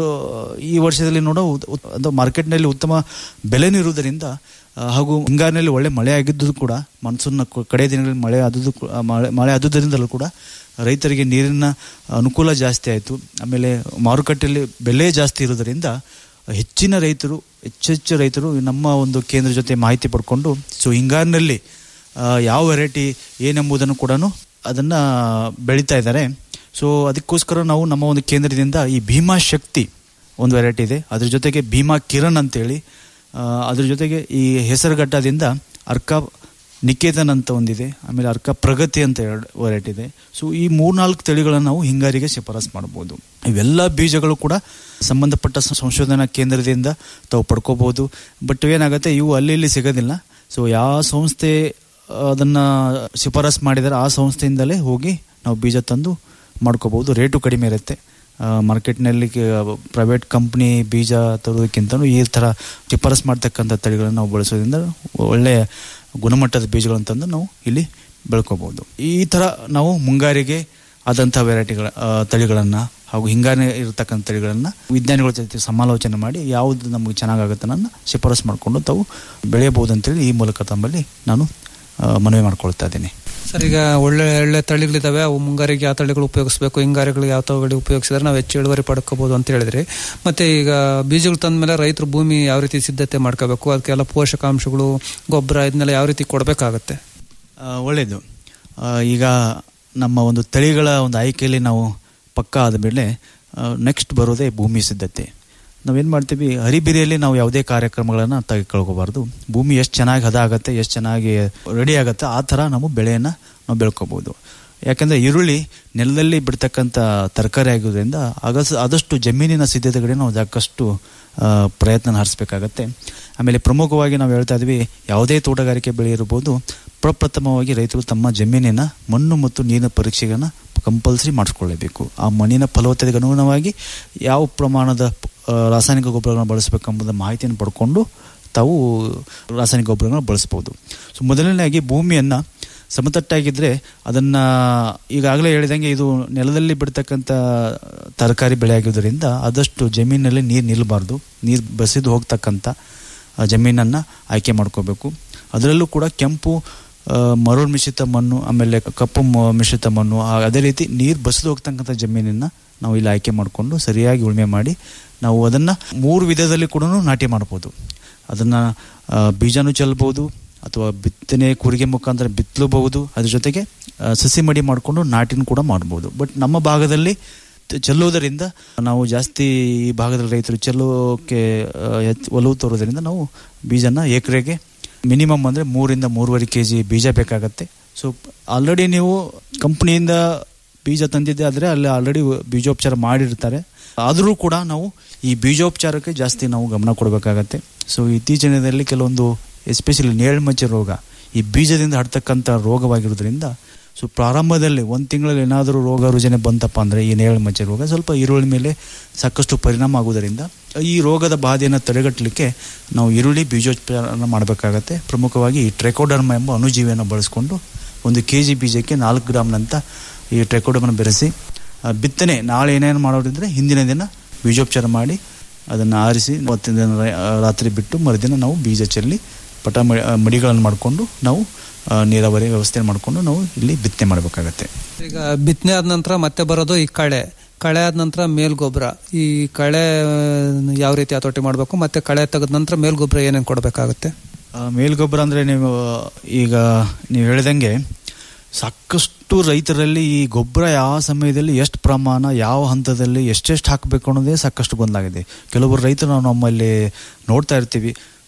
ಈ ವರ್ಷದಲ್ಲಿ ನೋಡೋ ಉತ್- ಉತ್- ಅದು ಮಾರ್ಕೆಟ್ನಲ್ಲಿ ಉತ್ತಮ ಬೆಲೆನೂ ಇರುವುದರಿಂದ ಆ, ಹಾಗೂ ಹಿಂಗಾರಿನಲ್ಲಿ ಒಳ್ಳೆ ಮಳೆ ಆಗಿದ್ದು ಕೂಡ ಮಾನ್ಸೂನ್ನ ಕ- ಕಡೆ ದಿನಗಳಲ್ಲಿ ಮಳೆ ಆದದ್ದು ಕೂ- ಆ, ಮಳೆ ಮಳೆ ಆದುದರಿಂದಲೂ ಕೂಡ ರೈತರಿಗೆ ನೀರಿನ ಅನುಕೂಲ ಜಾಸ್ತಿ ಆಯಿತು ಆಮೇಲೆ ಮಾರುಕಟ್ಟೆಯಲ್ಲಿ ಬೆಲೆ ಜಾಸ್ತಿ ಇರೋದರಿಂದ ಹೆಚ್ಚಿನ ರೈತರು ಹೆಚ್ಚೆಚ್ಚು ರೈತರು ನಮ್ಮ ಒಂದು ಕೇಂದ್ರ ಜೊತೆ ಮಾಹಿತಿ ಪಡ್ಕೊಂಡು ಸೊ ಹಿಂಗಾರಿನಲ್ಲಿ ಆ, ಯಾವ ವೆರೈಟಿ ಏನೆಂಬುದನ್ನು ಕೂಡ ಅದನ್ನು ಬೆಳೀತಾ ಇದ್ದಾರೆ ಸೊ ಅದಕ್ಕೋಸ್ಕರ ನಾವು ನಮ್ಮ ಒಂದು ಕೇಂದ್ರದಿಂದ ಈ ಭೀಮಾ ಶಕ್ತಿ ಒಂದು ವೆರೈಟಿ ಇದೆ ಅದ್ರ ಜೊತೆಗೆ ಭೀಮಾ ಕಿರಣ್ ಅಂತೇಳಿ ಆ, ಅದ್ರ ಜೊತೆಗೆ ಈ ಹೆಸರುಘಟ್ಟದಿಂದ ಅರ್ಕಾ ನಿಕೇತನ್ ಅಂತ ಒಂದಿದೆ ಆಮೇಲೆ ಅರ್ಕ ಪ್ರಗತಿ ಅಂತ ಎರಡು ವೆರೈಟಿ ಇದೆ ಸೊ ಈ ಮೂರ್ನಾಲ್ಕು ತಳಿಗಳನ್ನು ನಾವು ಹಿಂಗಾರಿಗೆ ಶಿಫಾರಸ್ ಮಾಡಬಹುದು ಇವೆಲ್ಲ ಬೀಜಗಳು ಕೂಡ ಸಂಬಂಧಪಟ್ಟ ಸ- ಸಂಶೋಧನಾ ಕೇಂದ್ರದಿಂದ ತಾವು ಪಡ್ಕೋಬಹುದು ಬಟ್ ಏನಾಗುತ್ತೆ ಇವು ಅಲ್ಲಿ ಇಲ್ಲಿ ಸಿಗೋದಿಲ್ಲ ಸೊ ಯಾವ ಸಂಸ್ಥೆ ಅದನ್ನ ಶಿಫಾರಸ್ ಮಾಡಿದರೆ ಆ ಸಂಸ್ಥೆಯಿಂದಲೇ ಹೋಗಿ ನಾವು ಬೀಜ ತಂದು ಮಾಡ್ಕೋಬಹುದು ರೇಟು ಕಡಿಮೆ ಇರುತ್ತೆ ಮಾರ್ಕೆಟ್ನಲ್ಲಿ ಪ್ರೈವೇಟ್ ಕಂಪ್ನಿ ಬೀಜ ತರೋದಕ್ಕಿಂತಲೂ ಈ ಥರ ಶಿಫಾರಸ್ ಮಾಡ್ತಕ್ಕಂಥ ತಳಿಗಳನ್ನು ನಾವು ಬಳಸೋದ್ರಿಂದ ಒಳ್ಳೆಯ ಗುಣಮಟ್ಟದ ಬೀಜಗಳನ್ನು ತಂದು ನಾವು ಇಲ್ಲಿ ಬೆಳ್ಕೋಬಹುದು ಈ ಥರ ನಾವು ಮುಂಗಾರಿಗೆ ಆದಂಥ ವೆರೈಟಿಗಳ ತಳಿಗಳನ್ನು ಹಾಗೂ ಹಿಂಗಾರಿ ಇರತಕ್ಕಂಥ ತಳಿಗಳನ್ನು ವಿಜ್ಞಾನಿಗಳ ಜೊತೆ ಸಮಾಲೋಚನೆ ಮಾಡಿ ಯಾವುದು ನಮಗೆ ಚೆನ್ನಾಗಾಗುತ್ತೆ ನನ್ನ ಶಿಫಾರಸ್ ಮಾಡಿಕೊಂಡು ತಾವು ಬೆಳೆಯಬಹುದು ಅಂತೇಳಿ ಈ ಮೂಲಕ ತಮ್ಮಲ್ಲಿ ನಾನು ಆ, ಮನವಿ ಮಾಡ್ಕೊಳ್ತಾ ಇದ್ದೀನಿ ಸರ್ ಈಗ ಒಳ್ಳೆ ಒಳ್ಳೆ ತಳಿಗಳಿದಾವೆ ಅವು ಮುಂಗಾರಿಗೆ ಯಾವ ತಳಿಗಳು ಉಪಯೋಗಿಸಬೇಕು ಹಿಂಗಾರಿಗಳಿಗೆ ಯಾವ ತಳಿಗಳು ಉಪಯೋಗಿಸಿದ್ರೆ ನಾವು ಹೆಚ್ಚು ಇಳುವರಿ ಪಡ್ಕೋಬಹುದು ಅಂತ ಹೇಳಿದ್ರಿ ಮತ್ತೆ ಈಗ ಬೀಜಗಳು ತಂದ ಮೇಲೆ ರೈತರು ಭೂಮಿ ಯಾವ ರೀತಿ ಸಿದ್ಧತೆ ಮಾಡ್ಕೋಬೇಕು ಅದಕ್ಕೆಲ್ಲ ಪೋಷಕಾಂಶಗಳು ಗೊಬ್ಬರ ಇದನ್ನೆಲ್ಲ ಯಾವ ರೀತಿ ಕೊಡಬೇಕಾಗತ್ತೆ ಆ, ಒಳ್ಳೆಯದು ಆ, ಈಗ ನಮ್ಮ ಒಂದು ತಳಿಗಳ ಒಂದು ಆಯ್ಕೆಯಲ್ಲಿ ನಾವು ಪಕ್ಕ ಆದ ಮೇಲೆ ನೆಕ್ಸ್ಟ್ ಬರೋದೇ ಭೂಮಿ ಸಿದ್ಧತೆ ನಾವೇನು ಮಾಡ್ತೀವಿ ಹರಿಬಿರಿಯಲ್ಲಿ ನಾವು ಯಾವುದೇ ಕಾರ್ಯಕ್ರಮಗಳನ್ನು ತೆಗೆದುಕೊಳ್ಕೋಬಾರ್ದು ಭೂಮಿ ಎಷ್ಟು ಚೆನ್ನಾಗಿ ಹದ ಆಗುತ್ತೆ ಎಷ್ಟು ಚೆನ್ನಾಗಿ ರೆಡಿ ಆಗುತ್ತೆ ಆ ಥರ ನಾವು ಬೆಳೆಯನ್ನು ನಾವು ಬೆಳ್ಕೋಬೋದು ಯಾಕಂದರೆ ಈರುಳ್ಳಿ ನೆಲದಲ್ಲಿ ಬಿಡ್ತಕ್ಕಂಥ ತರಕಾರಿ ಆಗೋದ್ರಿಂದ ಆಗಸ್ ಆದಷ್ಟು ಜಮೀನಿನ ಸಿದ್ಧತೆ ಕಡೆ ನಾವು ಸಾಕಷ್ಟು ಆ, ಪ್ರಯತ್ನ ಹರಿಸ್ಬೇಕಾಗತ್ತೆ ಆಮೇಲೆ ಪ್ರಮುಖವಾಗಿ ನಾವು ಹೇಳ್ತಾ ಇದ್ವಿ ಯಾವುದೇ ತೋಟಗಾರಿಕೆ ಬೆಳೆ ಇರ್ಬೋದು ಪ್ರಪ್ರಥಮವಾಗಿ ರೈತರು ತಮ್ಮ ಜಮೀನಿನ ಮಣ್ಣು ಮತ್ತು ನೀರಿನ ಪರೀಕ್ಷೆಯನ್ನು ಕಂಪಲ್ಸರಿ ಮಾಡಿಸ್ಕೊಳ್ಳೇಬೇಕು ಆ ಮಣ್ಣಿನ ಫಲವತ್ತತೆಗೆ ಅನುಗುಣವಾಗಿ ಯಾವ ಪ್ರಮಾಣದ ಆ, ರಾಸಾಯನಿಕ ಗೊಬ್ಬರಗಳನ್ನು ಬಳಸಬೇಕೆಂಬುದ ಮಾಹಿತಿಯನ್ನು ಪಡ್ಕೊಂಡು ತಾವು ರಾಸಾಯನಿಕ ಗೊಬ್ಬರಗಳನ್ನು ಬಳಸ್ಬೋದು ಸೊ ಮೊದಲನೇದಾಗಿ ಭೂಮಿಯನ್ನು ಸಮತಟ್ಟಾಗಿದ್ದರೆ ಅದನ್ನು ಈಗಾಗಲೇ ಹೇಳಿದಂಗೆ ಇದು ನೆಲದಲ್ಲಿ ಬಿಡ್ತಕ್ಕಂಥ ತರಕಾರಿ ಬೆಳೆ ಆಗಿರೋದ್ರಿಂದ ಆದಷ್ಟು ಜಮೀನಲ್ಲಿ ನೀರು ನಿಲ್ಲಬಾರ್ದು ನೀರು ಬಸಿದು ಹೋಗ್ತಕ್ಕಂಥ ಆ ಜಮೀನನ್ನು ಆಯ್ಕೆ ಮಾಡ್ಕೋಬೇಕು ಅದರಲ್ಲೂ ಕೂಡ ಕೆಂಪು ಆ, ಮರಳು ಮಿಶ್ರಿತ ಮಣ್ಣು ಆಮೇಲೆ ಕಪ್ಪು ಮ- ಮಿಶ್ರಿತ ಮಣ್ಣು ಆ- ಅದೇ ರೀತಿ ನೀರು ಬಸಿದು ಹೋಗ್ತಕ್ಕಂಥ ಜಮೀನನ್ನು ನಾವು ಇಲ್ಲಿ ಆಯ್ಕೆ ಮಾಡಿಕೊಂಡು ಸರಿಯಾಗಿ ಉಳುಮೆ ಮಾಡಿ ನಾವು ಅದನ್ನು ಮೂರು ವಿಧದಲ್ಲಿ ಕೂಡ ನಾಟಿ ಮಾಡ್ಬೋದು ಅದನ್ನು ಬೀಜನೂ ಚೆಲ್ಬೋದು ಅಥವಾ ಬಿತ್ತನೆ ಕೂರಿಗೆ ಮುಖಾಂತರ ಬಿತ್ತಲೂಬಹುದು ಅದ್ರ ಜೊತೆಗೆ ಆ, ಸಸಿ ಮಡಿ ಮಾಡಿಕೊಂಡು ನಾಟಿನ ಕೂಡ ಮಾಡ್ಬೋದು ಬಟ್ ನಮ್ಮ ಭಾಗದಲ್ಲಿ ತ- ಚೆಲ್ಲುವುದರಿಂದ ನಾವು ಜಾಸ್ತಿ ಈ ಭಾಗದ ರೈತರು ಚೆಲ್ಲೋಕೆ ಆ, ಹೆಚ್ಚು ಒಲವು ತೋರೋದ್ರಿಂದ ನಾವು ಬೀಜನ ಎಕರೆಗೆ ಮಿನಿಮಮ್ ಅಂದರೆ ಮೂರಿಂದ ಮೂರುವರೆ ಕೆ ಜಿ ಬೀಜ ಬೇಕಾಗತ್ತೆ ಸೊ ಆಲ್ರೆಡಿ ನೀವು ಕಂಪ್ನಿಯಿಂದ ಬೀಜ ತಂದಿದ್ದೆ ಆದರೆ ಅಲ್ಲಿ ಆಲ್ರೆಡಿ ಬೀಜೋಪಚಾರ ಮಾಡಿರ್ತಾರೆ ಆದರೂ ಕೂಡ ನಾವು ಈ ಬೀಜೋಪಚಾರಕ್ಕೆ ಜಾಸ್ತಿ ನಾವು ಗಮನ ಕೊಡಬೇಕಾಗತ್ತೆ ಸೊ ಇತ್ತೀಚಿನ ದಿನದಲ್ಲಿ ಕೆಲವೊಂದು ಎಸ್ಪೆಷಲಿ ನೇಳ್ಮಚ್ಚೆ ರೋಗ ಈ ಬೀಜದಿಂದ ಹಡ್ತಕ್ಕಂಥ ರೋಗವಾಗಿರೋದ್ರಿಂದ ಸೊ ಪ್ರಾರಂಭದಲ್ಲಿ ಒಂದು ತಿಂಗಳಲ್ಲಿ ಏನಾದರೂ ರೋಗ ರುಜಿನ ಬಂತಪ್ಪ ಅಂದರೆ ಈ ನೇಳ್ಮಚ್ಚೆ ರೋಗ ಸ್ವಲ್ಪ ಈರುಳ್ಳಿ ಮೇಲೆ ಸಾಕಷ್ಟು ಪರಿಣಾಮ ಆಗುವುದರಿಂದ ಈ ರೋಗದ ಬಾಧೆಯನ್ನು ತಡೆಗಟ್ಟಲಿಕ್ಕೆ ನಾವು ಈರುಳ್ಳಿ ಬೀಜೋಪಚಾರ ಮಾಡಬೇಕಾಗತ್ತೆ ಪ್ರಮುಖವಾಗಿ ಈ ಟ್ರೆಕೋಡರ್ಮ ಎಂಬ ಅಣುಜೀವಿಯನ್ನು ಬಳಸಿಕೊಂಡು ಒಂದು ಕೆ ಜಿ ಬೀಜಕ್ಕೆ ನಾಲ್ಕು ಗ್ರಾಮ್ನಂತ ಈ ಟ್ರೆಕೋಡರ್ಮನ್ನು ಬೆರೆಸಿ ಆ, ಬಿತ್ತನೆ ನಾಳೆ ಏನೇನು ಮಾಡೋದಿದ್ರೆ ಹಿಂದಿನ ದಿನ ಬೀಜೋಪಚಾರ ಮಾಡಿ ಅದನ್ನು ಆರಿಸಿ ಅವತ್ತಿನ ದಿನ ರ- ರಾತ್ರಿ ಬಿಟ್ಟು ಮರುದಿನ ನಾವು ಬೀಜ ಚೆಲ್ಲಿ ಪಟ ಮ- ಮಡಿಗಳನ್ನು ಮಾಡಿಕೊಂಡು ನಾವು ಆ, ನೀರಾವರಿ ವ್ಯವಸ್ಥೆ ಮಾಡಿಕೊಂಡು ನಾವು ಇಲ್ಲಿ ಬಿತ್ತನೆ ಮಾಡಬೇಕಾಗತ್ತೆ ಈಗ ಬಿತ್ತನೆ ಆದ ನಂತರ ಮತ್ತೆ ಬರೋದು ಈ ಕಳೆ ಕಳೆ ಆದ ನಂತರ ಮೇಲ್ಗೊಬ್ಬರ ಈ ಕಳೆ ಆ, ಯಾವ ರೀತಿ ಹತೋಟಿ ಮಾಡಬೇಕು ಮತ್ತೆ ಕಳೆ ತೆಗೆದ ನಂತರ ಮೇಲ್ಗೊಬ್ಬರ ಏನೇನು ಕೊಡಬೇಕಾಗುತ್ತೆ ಆ, ಮೇಲ್ಗೊಬ್ಬರ ಅಂದರೆ ನೀವು ಈಗ ನೀವು ಹೇಳಿದಂಗೆ ಸಾಕಷ್ಟು ರೈತರಲ್ಲಿ ಈ ಗೊಬ್ಬರ ಯಾವ ಸಮಯದಲ್ಲಿ ಎಷ್ಟು ಪ್ರಮಾಣ ಯಾವ ಹಂತದಲ್ಲಿ ಎಷ್ಟೆಷ್ಟು ಹಾಕಬೇಕು ಅನ್ನೋದೇ ಸಾಕಷ್ಟು ಗೊಂದಲಾಗಿದೆ ಕೆಲವೊಬ್ಬರು ರೈತರು ನಾವು ನಮ್ಮಲ್ಲಿ ನೋಡ್ತಾ ಇರ್ತೀವಿ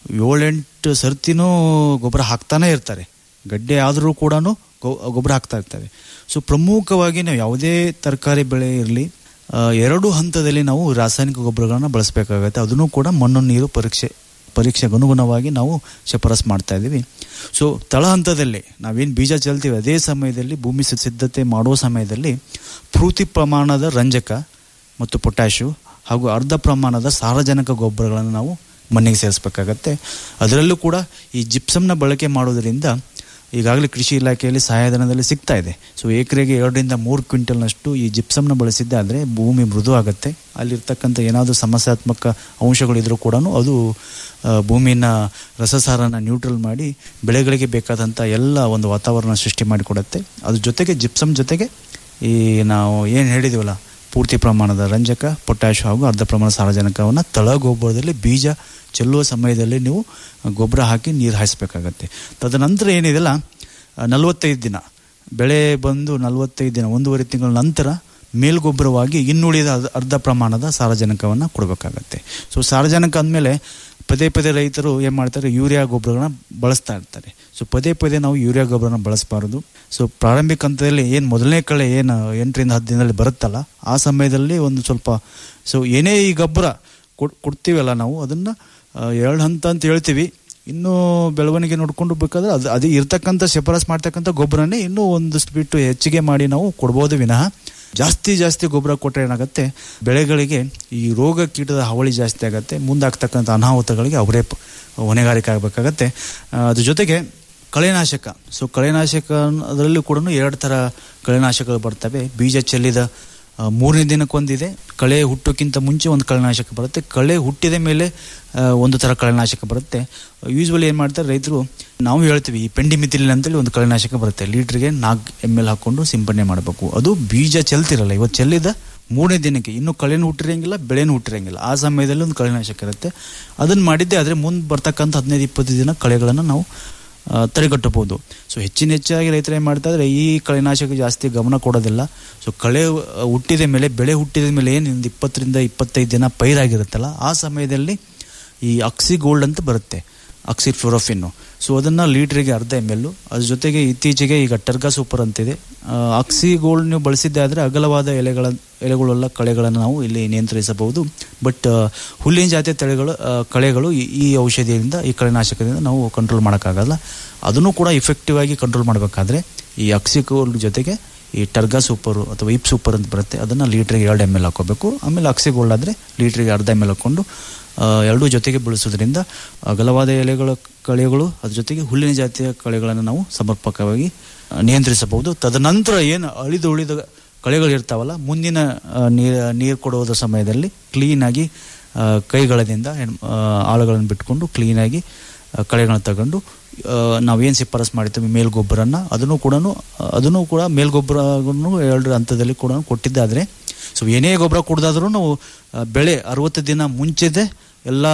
ಏಳೆಂಟು ಸರ್ತಿನೂ ಗೊಬ್ಬರ ಹಾಕ್ತಾನೆ ಇರ್ತಾರೆ ಗಡ್ಡೆ ಆದರೂ ಕೂಡ ಗೊಬ್ಬರ ಹಾಕ್ತಾ ಇರ್ತಾರೆ ಸೊ ಪ್ರಮುಖವಾಗಿ ನಾವು ಯಾವುದೇ ತರಕಾರಿ ಬೆಳೆ ಇರಲಿ ಎರಡು ಹಂತದಲ್ಲಿ ನಾವು ರಾಸಾಯನಿಕ ಗೊಬ್ಬರಗಳನ್ನ ಬಳಸಬೇಕಾಗತ್ತೆ ಅದನ್ನು ಕೂಡ ಮಣ್ಣು ನೀರು ಪರೀಕ್ಷೆ ಪರೀಕ್ಷೆಗೆ ಅನುಗುಣವಾಗಿ ನಾವು ಶಿಫಾರಸ್ ಮಾಡ್ತಾ ಇದ್ದೀವಿ ಸೊ ತಳ ಹಂತದಲ್ಲಿ ನಾವೇನು ಬೀಜ ಚೆಲ್ತೀವಿ ಅದೇ ಸಮಯದಲ್ಲಿ ಭೂಮಿ ಸಿ- ಸಿದ್ಧತೆ ಮಾಡುವ ಸಮಯದಲ್ಲಿ ಪೂರ್ತಿ ಪ್ರಮಾಣದ ರಂಜಕ ಮತ್ತು ಪೊಟ್ಯಾಶು ಹಾಗೂ ಅರ್ಧ ಪ್ರಮಾಣದ ಸಾರಜನಕ ಗೊಬ್ಬರಗಳನ್ನು ನಾವು ಮಣ್ಣಿಗೆ ಸೇರಿಸಬೇಕಾಗತ್ತೆ ಅದರಲ್ಲೂ ಕೂಡ ಈ ಜಿಪ್ಸಮ್ನ ಬಳಕೆ ಮಾಡೋದರಿಂದ ಈಗಾಗಲೇ ಕೃಷಿ ಇಲಾಖೆಯಲ್ಲಿ ಸಹಾಯಧನದಲ್ಲಿ ಸಿಗ್ತಾ ಇದೆ ಸೊ ಎಕರೆಗೆ ಎರಡರಿಂದ ಮೂರು ಕ್ವಿಂಟಲ್ನಷ್ಟು ಈ ಜಿಪ್ಸಮ್ನ ಬಳಸಿದ್ದಾದರೆ ಭೂಮಿ ಮೃದು ಆಗುತ್ತೆ ಅಲ್ಲಿರ್ತಕ್ಕಂಥ ಏನಾದರೂ ಸಮಸ್ಯಾತ್ಮಕ ಅಂಶಗಳಿದ್ರೂ ಕೂಡ ಅದು ಆ, ಭೂಮಿನ ರಸಸಾರನ ನ್ಯೂಟ್ರಲ್ ಮಾಡಿ ಬೆಳೆಗಳಿಗೆ ಬೇಕಾದಂಥ ಎಲ್ಲ ಒಂದು ವಾತಾವರಣ ಸೃಷ್ಟಿ ಮಾಡಿಕೊಡುತ್ತೆ ಅದ್ರ ಜೊತೆಗೆ ಜಿಪ್ಸಮ್ ಜೊತೆಗೆ ಈ ನಾವು ಏನು ಹೇಳಿದೀವಲ್ಲ ಪೂರ್ತಿ ಪ್ರಮಾಣದ ರಂಜಕ ಪೊಟ್ಯಾಶ್ ಹಾಗೂ ಅರ್ಧ ಪ್ರಮಾಣ ಸಾರಜನಕವನ್ನು ತಳ ಗೊಬ್ಬರದಲ್ಲಿ ಬೀಜ ಚೆಲ್ಲುವ ಸಮಯದಲ್ಲಿ ನೀವು ಗೊಬ್ಬರ ಹಾಕಿ ನೀರು ಹಾಯಿಸ್ಬೇಕಾಗತ್ತೆ ತದನಂತರ ಏನಿದೆಲ್ಲ ನಲವತ್ತೈದು ದಿನ ಬೆಳೆ ಬಂದು ನಲವತ್ತೈದು ದಿನ ಒಂದೂವರೆ ತಿಂಗಳ ನಂತರ ಮೇಲ್ಗೊಬ್ಬರವಾಗಿ ಇನ್ನುಳಿದ ಅರ್ಧ- ಅರ್ಧ ಪ್ರಮಾಣದ ಸಾರಜನಕವನ್ನು ಕೊಡಬೇಕಾಗತ್ತೆ ಸೊ ಸಾರಜನಕ ಅಂದಮೇಲೆ ಪದೇ ಪದೇ ರೈತರು ಏನು ಮಾಡ್ತಾರೆ ಯೂರಿಯಾ ಗೊಬ್ಬರಗಳನ್ನ ಬಳಸ್ತಾ ಇರ್ತಾರೆ ಸೊ ಪದೇ ಪದೇ ನಾವು ಯೂರಿಯಾ ಗೊಬ್ಬರನ ಬಳಸಬಾರದು ಸೊ ಪ್ರಾರಂಭಿಕ ಹಂತದಲ್ಲಿ ಏನು ಮೊದಲನೇ ಕಳೆ ಏನು ಎಂಟರಿಂದ ಹತ್ತು ದಿನದಲ್ಲಿ ಬರುತ್ತಲ್ಲ ಆ ಸಮಯದಲ್ಲಿ ಒಂದು ಸ್ವಲ್ಪ ಸೊ ಏನೇ ಈ ಗೊಬ್ಬರ ಕೊಡ್ ಕೊಡ್ತೀವಲ್ಲ ನಾವು ಅದನ್ನು ಎರಡು ಹಂತ ಅಂತ ಹೇಳ್ತೀವಿ ಇನ್ನೂ ಬೆಳವಣಿಗೆ ನೋಡ್ಕೊಂಡು ಬೇಕಾದ್ರೆ ಅದು ಅದು ಇರ್ತಕ್ಕಂಥ ಶಿಫಾರಸ್ ಮಾಡ್ತಕ್ಕಂಥ ಗೊಬ್ಬರನೇ ಇನ್ನೂ ಒಂದಷ್ಟು ಬಿಟ್ಟು ಹೆಚ್ಚಿಗೆ ಮಾಡಿ ನಾವು ಕೊಡ್ಬೋದು ವಿನಃ ಜಾಸ್ತಿ ಜಾಸ್ತಿ ಗೊಬ್ಬರ ಕೊಟ್ಟರೆ ಏನಾಗುತ್ತೆ ಬೆಳೆಗಳಿಗೆ ಈ ರೋಗ ಕೀಟದ ಹಾವಳಿ ಜಾಸ್ತಿ ಆಗುತ್ತೆ ಮುಂದಾಗ್ತಕ್ಕಂಥ ಅನಾಹುತಗಳಿಗೆ ಅವರೇ ಪ- ಹೊಣೆಗಾರಿಕೆ ಆಗಬೇಕಾಗತ್ತೆ ಆ, ಅದ್ರ ಜೊತೆಗೆ ಕಳೆನಾಶಕ ಸೊ ಕಳೆನಾಶಕ ಅದರಲ್ಲೂ ಕೂಡ ಎರಡು ಥರ ಕಳೆನಾಶಕಗಳು ಬರ್ತವೆ ಬೀಜ ಚೆಲ್ಲಿದ ಆ, ಮೂರನೇ ದಿನಕ್ಕೊಂದಿದೆ ಕಳೆ ಹುಟ್ಟೋಕ್ಕಿಂತ ಮುಂಚೆ ಒಂದು ಕಳೆನಾಶಕ ಬರುತ್ತೆ ಕಳೆ ಹುಟ್ಟಿದ ಮೇಲೆ ಆ, ಒಂದು ಥರ ಕಳೆನಾಶಕ ಬರುತ್ತೆ ಯೂಶ್ವಲಿ ಏನು ಮಾಡ್ತಾರೆ ರೈತರು ನಾವು ಹೇಳ್ತೀವಿ ಈ ಪೆಂಡಿಮಿಥಿಲಿನ್ ಅಂತೇಳಿ ಒಂದು ಕಳೆನಾಶಕ ಬರುತ್ತೆ ಲೀಟ್ರಿಗೆ ನಾಲ್ಕು ಎಮ್ ಎಲ್ ಹಾಕೊಂಡು ಸಿಂಪಡಣೆ ಮಾಡಬೇಕು ಅದು ಬೀಜ ಚೆಲ್ತಿರಲ್ಲ ಇವತ್ತು ಚೆಲ್ಲಿದ ಮೂರನೇ ದಿನಕ್ಕೆ ಇನ್ನೂ ಕಳೆನೂ ಹುಟ್ಟಿರಂಗಿಲ್ಲ ಬೆಳೆನೂ ಹುಟ್ಟಿರಂಗಿಲ್ಲ ಆ ಸಮಯದಲ್ಲಿ ಒಂದು ಕಳೆನಾಶಕ ಇರುತ್ತೆ ಅದನ್ನು ಮಾಡಿದ್ದೆ ಆದರೆ ಮುಂದೆ ಬರ್ತಕ್ಕಂಥ ಹದಿನೈದು ಇಪ್ಪತ್ತು ದಿನ ಕಳೆಗಳನ್ನು ನಾವು ಆ, ತಡೆಗಟ್ಟಬಹುದು ಸೊ ಹೆಚ್ಚಿನ ಹೆಚ್ಚಾಗಿ ರೈತರು ಏನು ಮಾಡ್ತಾ ಇದ್ರೆ ಈ ಕಳೆನಾಶಕ ಜಾಸ್ತಿ ಗಮನ ಕೊಡೋದಿಲ್ಲ ಸೊ ಕಳೆ ಆ, ಹುಟ್ಟಿದ ಮೇಲೆ ಬೆಳೆ ಹುಟ್ಟಿದ ಮೇಲೆ ಏನು ಒಂದು ಇಪ್ಪತ್ತರಿಂದ ಇಪ್ಪತ್ತೈದು ದಿನ ಪೈರಾಗಿರುತ್ತಲ್ಲ ಆ ಸಮಯದಲ್ಲಿ ಈ ಅಕ್ಸಿ ಗೋಲ್ಡ್ ಅಂತ ಬರುತ್ತೆ ಅಕ್ಸಿ ಫ್ಲೋರೋಫಿನ್ನು ಸೊ ಅದನ್ನು ಲೀಟ್ರಿಗೆ ಅರ್ಧ ಎಮ್ ಎಲ್ ಅದ್ರ ಜೊತೆಗೆ ಇತ್ತೀಚೆಗೆ ಈಗ ಟರ್ಗಾ ಸೂಪರ್ ಅಂತಿದೆ ಆ, ಅಕ್ಸಿ ಗೋಲ್ಡ್ ನೀವು ಬಳಸಿದ್ದೆ ಆದರೆ ಅಗಲವಾದ ಎಲೆಗಳ ಎಲೆಗಳೆಲ್ಲ ಕಳೆಗಳನ್ನು ನಾವು ಇಲ್ಲಿ ನಿಯಂತ್ರಿಸಬಹುದು ಬಟ್ ಹುಲ್ಲಿನ ಜಾತಿಯ ತಳಿಗಳು ಆ, ಕಳೆಗಳು ಈ- ಈ ಔಷಧಿಯಿಂದ ಈ ಕಳೆನಾಶಕದಿಂದ ನಾವು ಕಂಟ್ರೋಲ್ ಮಾಡೋಕ್ಕಾಗಲ್ಲ ಅದನ್ನು ಕೂಡ ಇಫೆಕ್ಟಿವ್ ಆಗಿ ಕಂಟ್ರೋಲ್ ಮಾಡಬೇಕಾದ್ರೆ ಈ ಅಕ್ಸಿ ಗೋಲ್ಡ್ ಜೊತೆಗೆ ಈ ಟರ್ಗಾ ಸೂಪರು ಅಥವಾ ಇಪ್ ಸೂಪರ್ ಅಂತ ಬರುತ್ತೆ ಅದನ್ನು ಲೀಟ್ರಿಗೆ ಎರಡು ಎಮ್ ಎಲ್ ಹಾಕೋಬೇಕು ಆಮೇಲೆ ಅಕ್ಸಿ ಗೋಲ್ಡ್ ಆದರೆ ಲೀಟ್ರಿಗೆ ಅರ್ಧ ಎಮ್ ಎಲ್ ಹಾಕ್ಕೊಂಡು ಆ, ಎರಡೂ ಜೊತೆಗೆ ಬಳಸೋದ್ರಿಂದ ಅಗಲವಾದ ಎಲೆಗಳ ಕಳೆಗಳು ಅದ್ರ ಜೊತೆಗೆ ಹುಲ್ಲಿನ ಜಾತಿಯ ಕಳೆಗಳನ್ನು ನಾವು ಸಮರ್ಪಕವಾಗಿ ಆ, ನಿಯಂತ್ರಿಸಬಹುದು ತದನಂತರ ಏನು ಅಳಿದು ಉಳಿದ ಕಳೆಗಳು ಇರ್ತಾವಲ್ಲ ಮುಂದಿನ ನೀರು ನೀರು ಕೊಡುವುದ ಸಮಯದಲ್ಲಿ ಕ್ಲೀನಾಗಿ ಆ, ಕೈಗಳದಿಂದ ಹೆಣ್- ಆ, ಆಳುಗಳನ್ನು ಬಿಟ್ಕೊಂಡು ಕ್ಲೀನಾಗಿ ಆ, ಕಳೆಗಳನ್ನ ತಗೊಂಡು ನಾವೇನು ಶಿಫಾರಸ್ ಮಾಡಿರ್ತೀವಿ ಮೇಲ್ಗೊಬ್ಬರನ್ನ ಅದನ್ನು ಕೂಡ ಅದನ್ನು ಕೂಡ ಮೇಲ್ಗೊಬ್ಬರವನ್ನು ಎರಡು ಹಂತದಲ್ಲಿ ಕೂಡ ಕೊಟ್ಟಿದ್ದಾದರೆ ಸೊ ಏನೇ ಗೊಬ್ಬರ ಕೊಡದಾದ್ರೂ ನಾವು ಆ, ಬೆಳೆ ಅರವತ್ತು ದಿನ ಮುಂಚೆದೆ ಎಲ್ಲ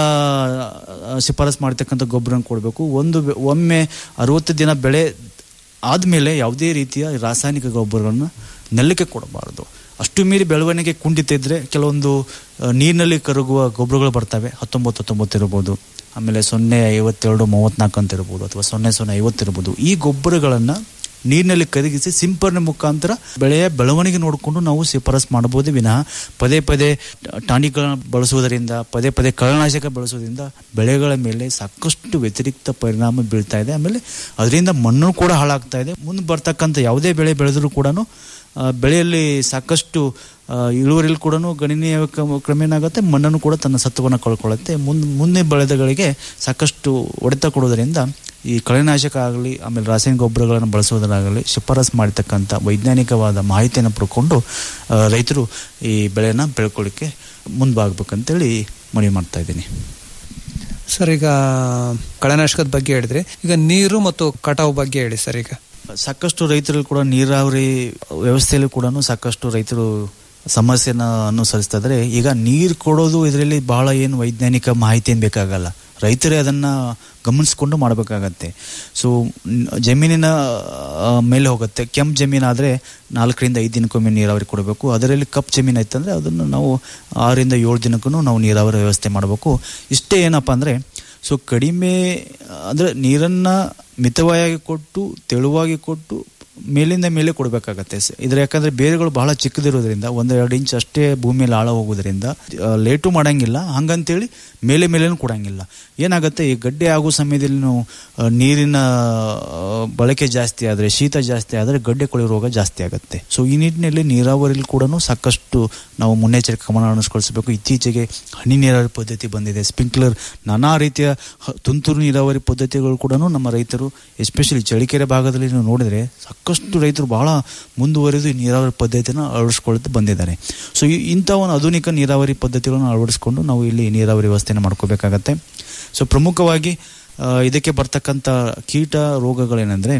ಆ, ಶಿಫಾರಸ್ ಮಾಡ್ತಕ್ಕಂಥ ಗೊಬ್ಬರನ ಕೊಡಬೇಕು ಒಂದು ಬೆ- ಒಮ್ಮೆ ಅರವತ್ತು ದಿನ ಬೆಳೆ ಆದಮೇಲೆ ಯಾವುದೇ ರೀತಿಯ ರಾಸಾಯನಿಕ ಗೊಬ್ಬರಗಳನ್ನು ನೆಲಕ್ಕೆ ಕೊಡಬಾರದು ಅಷ್ಟು ಮೀರಿ ಬೆಳವಣಿಗೆ ಕುಂಠಿತ ಇದ್ದರೆ ಕೆಲವೊಂದು ಆ, ನೀರಿನಲ್ಲಿ ಕರಗುವ ಗೊಬ್ಬರಗಳು ಬರ್ತವೆ ಹತ್ತೊಂಬತ್ತು ಹತ್ತೊಂಬತ್ತು ಇರ್ಬೋದು ಆಮೇಲೆ ಸೊನ್ನೆ ಐವತ್ತೆರಡು ಮೂವತ್ನಾಲ್ಕು ಅಂತ ಇರ್ಬೋದು ಅಥವಾ ಸೊನ್ನೆ ಸೊನ್ನೆ ಐವತ್ತು ಇರ್ಬೋದು ಈ ಗೊಬ್ಬರಗಳನ್ನು ನೀರಿನಲ್ಲಿ ಕರಗಿಸಿ ಸಿಂಪರಣೆ ಮುಖಾಂತರ ಬೆಳೆಯ ಬೆಳವಣಿಗೆ ನೋಡಿಕೊಂಡು ನಾವು ಶಿಫಾರಸ್ ಮಾಡಬಹುದು ವಿನಃ ಪದೇ ಪದೇ ಟಾನಿಕ್ಗಳನ್ನ ಬಳಸುವುದರಿಂದ ಪದೇ ಪದೇ ಕಳೆನಾಶಕ ಬಳಸುವುದರಿಂದ ಬೆಳೆಗಳ ಮೇಲೆ ಸಾಕಷ್ಟು ವ್ಯತಿರಿಕ್ತ ಪರಿಣಾಮ ಬೀಳ್ತಾ ಇದೆ ಆಮೇಲೆ ಅದರಿಂದ ಮಣ್ಣು ಕೂಡ ಹಾಳಾಗ್ತಾ ಇದೆ ಮುಂದೆ ಬರ್ತಕ್ಕಂಥ ಯಾವುದೇ ಬೆಳೆ ಬೆಳೆದರೂ ಕೂಡ ಬೆಳೆಯಲ್ಲಿ ಸಾಕಷ್ಟು ಆ, ಇಳುವರಿಯಲ್ಲಿ ಕೂಡ ಗಣನೀಯ ಕ್ರಮ- ಕ್ರಮೇಣ ಆಗುತ್ತೆ ಮಣ್ಣನ್ನು ಕೂಡ ತನ್ನ ಸತ್ವವನ್ನು ಕಳ್ಕೊಳ್ಳುತ್ತೆ ಮುಂದೆ ಮುಂದೆ ಬೆಳೆದಗಳಿಗೆ ಸಾಕಷ್ಟು ಹೊಡೆತ ಕೊಡೋದರಿಂದ ಈ ಕಳೆನಾಶಕ ಆಗಲಿ ಆಮೇಲೆ ರಾಸಾಯನಿಕ ಗೊಬ್ಬರಗಳನ್ನು ಬಳಸೋದರಾಗಲಿ ಶಿಫಾರಸ್ ಮಾಡತಕ್ಕಂಥ ವೈಜ್ಞಾನಿಕವಾದ ಮಾಹಿತಿಯನ್ನು ಪಡ್ಕೊಂಡು ಆ, ರೈತರು ಈ ಬೆಳೆನ ಬೆಳ್ಕೊಳ್ಳಿಕ್ಕೆ ಮುಂದಾಗಬೇಕಂತೇಳಿ ಮನವಿ ಮಾಡ್ತಾ ಇದ್ದೀನಿ ಸರ್ ಈಗ ಕಳೆನಾಶಕದ ಬಗ್ಗೆ ಹೇಳಿದ್ರಿ ಈಗ ನೀರು ಮತ್ತು ಕಟಾವು ಬಗ್ಗೆ ಹೇಳಿ ಸರ್ ಈಗ ಸಾಕಷ್ಟು ರೈತರು ಕೂಡ ನೀರಾವರಿ ವ್ಯವಸ್ಥೆಯಲ್ಲಿ ಕೂಡ ಸಾಕಷ್ಟು ರೈತರು ಸಮಸ್ಯೆನ ಅನುಸರಿಸ್ತಾ ಇದ್ದಾರೆ ಈಗ ನೀರು ಕೊಡೋದು ಇದರಲ್ಲಿ ಬಹಳ ಏನು ವೈಜ್ಞಾನಿಕ ಮಾಹಿತಿ ಏನು ಬೇಕಾಗಲ್ಲ ರೈತರೇ ಅದನ್ನ ಗಮನಿಸ್ಕೊಂಡು ಮಾಡಬೇಕಾಗತ್ತೆ ಸೊ ಜಮೀನಿನ ಆ, ಮೇಲೆ ಹೋಗುತ್ತೆ ಕೆಂಪು ಜಮೀನಾದರೆ ನಾಲ್ಕರಿಂದ ಐದು ದಿನಕ್ಕೊಮ್ಮೆ ನೀರಾವರಿ ಕೊಡಬೇಕು ಅದರಲ್ಲಿ ಕಪ್ ಜಮೀನು ಐತಂದ್ರೆ ಅದನ್ನು ನಾವು ಆರರಿಂದ ಏಳು ದಿನಕ್ಕೂ ನಾವು ನೀರಾವರಿ ವ್ಯವಸ್ಥೆ ಮಾಡಬೇಕು ಇಷ್ಟೇ ಏನಪ್ಪ ಅಂದರೆ ಸೊ ಕಡಿಮೆ ಅಂದರೆ ನೀರನ್ನು ಮಿತವಾಗಿ ಕೊಟ್ಟು ತೆಳುವಾಗಿ ಕೊಟ್ಟು ಮೇಲಿಂದ ಮೇಲೆ ಕೊಡಬೇಕಾಗತ್ತೆ ಇದ್ರ ಯಾಕಂದ್ರೆ ಬೇರುಗಳು ಬಹಳ ಚಿಕ್ಕದಿರೋದ್ರಿಂದ ಒಂದು ಎರಡು ಇಂಚ್ ಅಷ್ಟೇ ಭೂಮಿಯಲ್ಲಿ ಆಳ ಹೋಗೋದ್ರಿಂದ ಆ, ಲೇಟು ಮಾಡಂಗಿಲ್ಲ ಹಂಗಂತೇಳಿ ಮೇಲೆ ಮೇಲೇನು ಕೊಡಂಗಿಲ್ಲ ಏನಾಗುತ್ತೆ ಈ ಗಡ್ಡೆ ಆಗೋ ಸಮಯದಲ್ಲಿ ನಾವು ಆ, ನೀರಿನ ಆ, ಬಳಕೆ ಜಾಸ್ತಿ ಆದರೆ ಶೀತ ಜಾಸ್ತಿ ಆದರೆ ಗಡ್ಡೆ ಕೊಳೆ ರೋಗ ಜಾಸ್ತಿ ಆಗುತ್ತೆ ಸೊ ಈ ನಿಟ್ಟಿನಲ್ಲಿ ನೀರಾವರಿಲಿ ಕೂಡ ಸಾಕಷ್ಟು ನಾವು ಮುನ್ನೆಚ್ಚರಿಕೆ ಗಮನ ಅನುಸ್ಕೊಳ್ಸಬೇಕು ಇತ್ತೀಚೆಗೆ ಹನಿ ನೀರಾವರಿ ಪದ್ಧತಿ ಬಂದಿದೆ ಸ್ಪ್ರಿಂಕ್ಲರ್ ನಾನಾ ರೀತಿಯ ಹ- ತುಂತುರು ನೀರಾವರಿ ಪದ್ಧತಿಗಳು ಕೂಡ ನಮ್ಮ ರೈತರು ಎಸ್ಪೆಷಲಿ ಚಳಿಕೆರೆ ಭಾಗದಲ್ಲಿ ನೀವು ನೋಡಿದ್ರೆ ಸಾಕಷ್ಟು ರೈತರು ಬಹಳ ಮುಂದುವರೆದು ಈ ನೀರಾವರಿ ಪದ್ಧತಿಯನ್ನು ಅಳವಡಿಸ್ಕೊಳ್ತಾ ಬಂದಿದ್ದಾರೆ ಸೊ ಈ- ಇಂಥ ಒಂದು ಆಧುನಿಕ ನೀರಾವರಿ ಪದ್ಧತಿಗಳನ್ನು ಅಳವಡಿಸ್ಕೊಂಡು ನಾವು ಇಲ್ಲಿ ನೀರಾವರಿ ವ್ಯವಸ್ಥೆಯನ್ನು ಮಾಡ್ಕೋಬೇಕಾಗತ್ತೆ ಸೊ ಪ್ರಮುಖವಾಗಿ ಆ, ಇದಕ್ಕೆ ಬರ್ತಕ್ಕಂಥ ಕೀಟ ರೋಗಗಳೇನೆಂದರೆ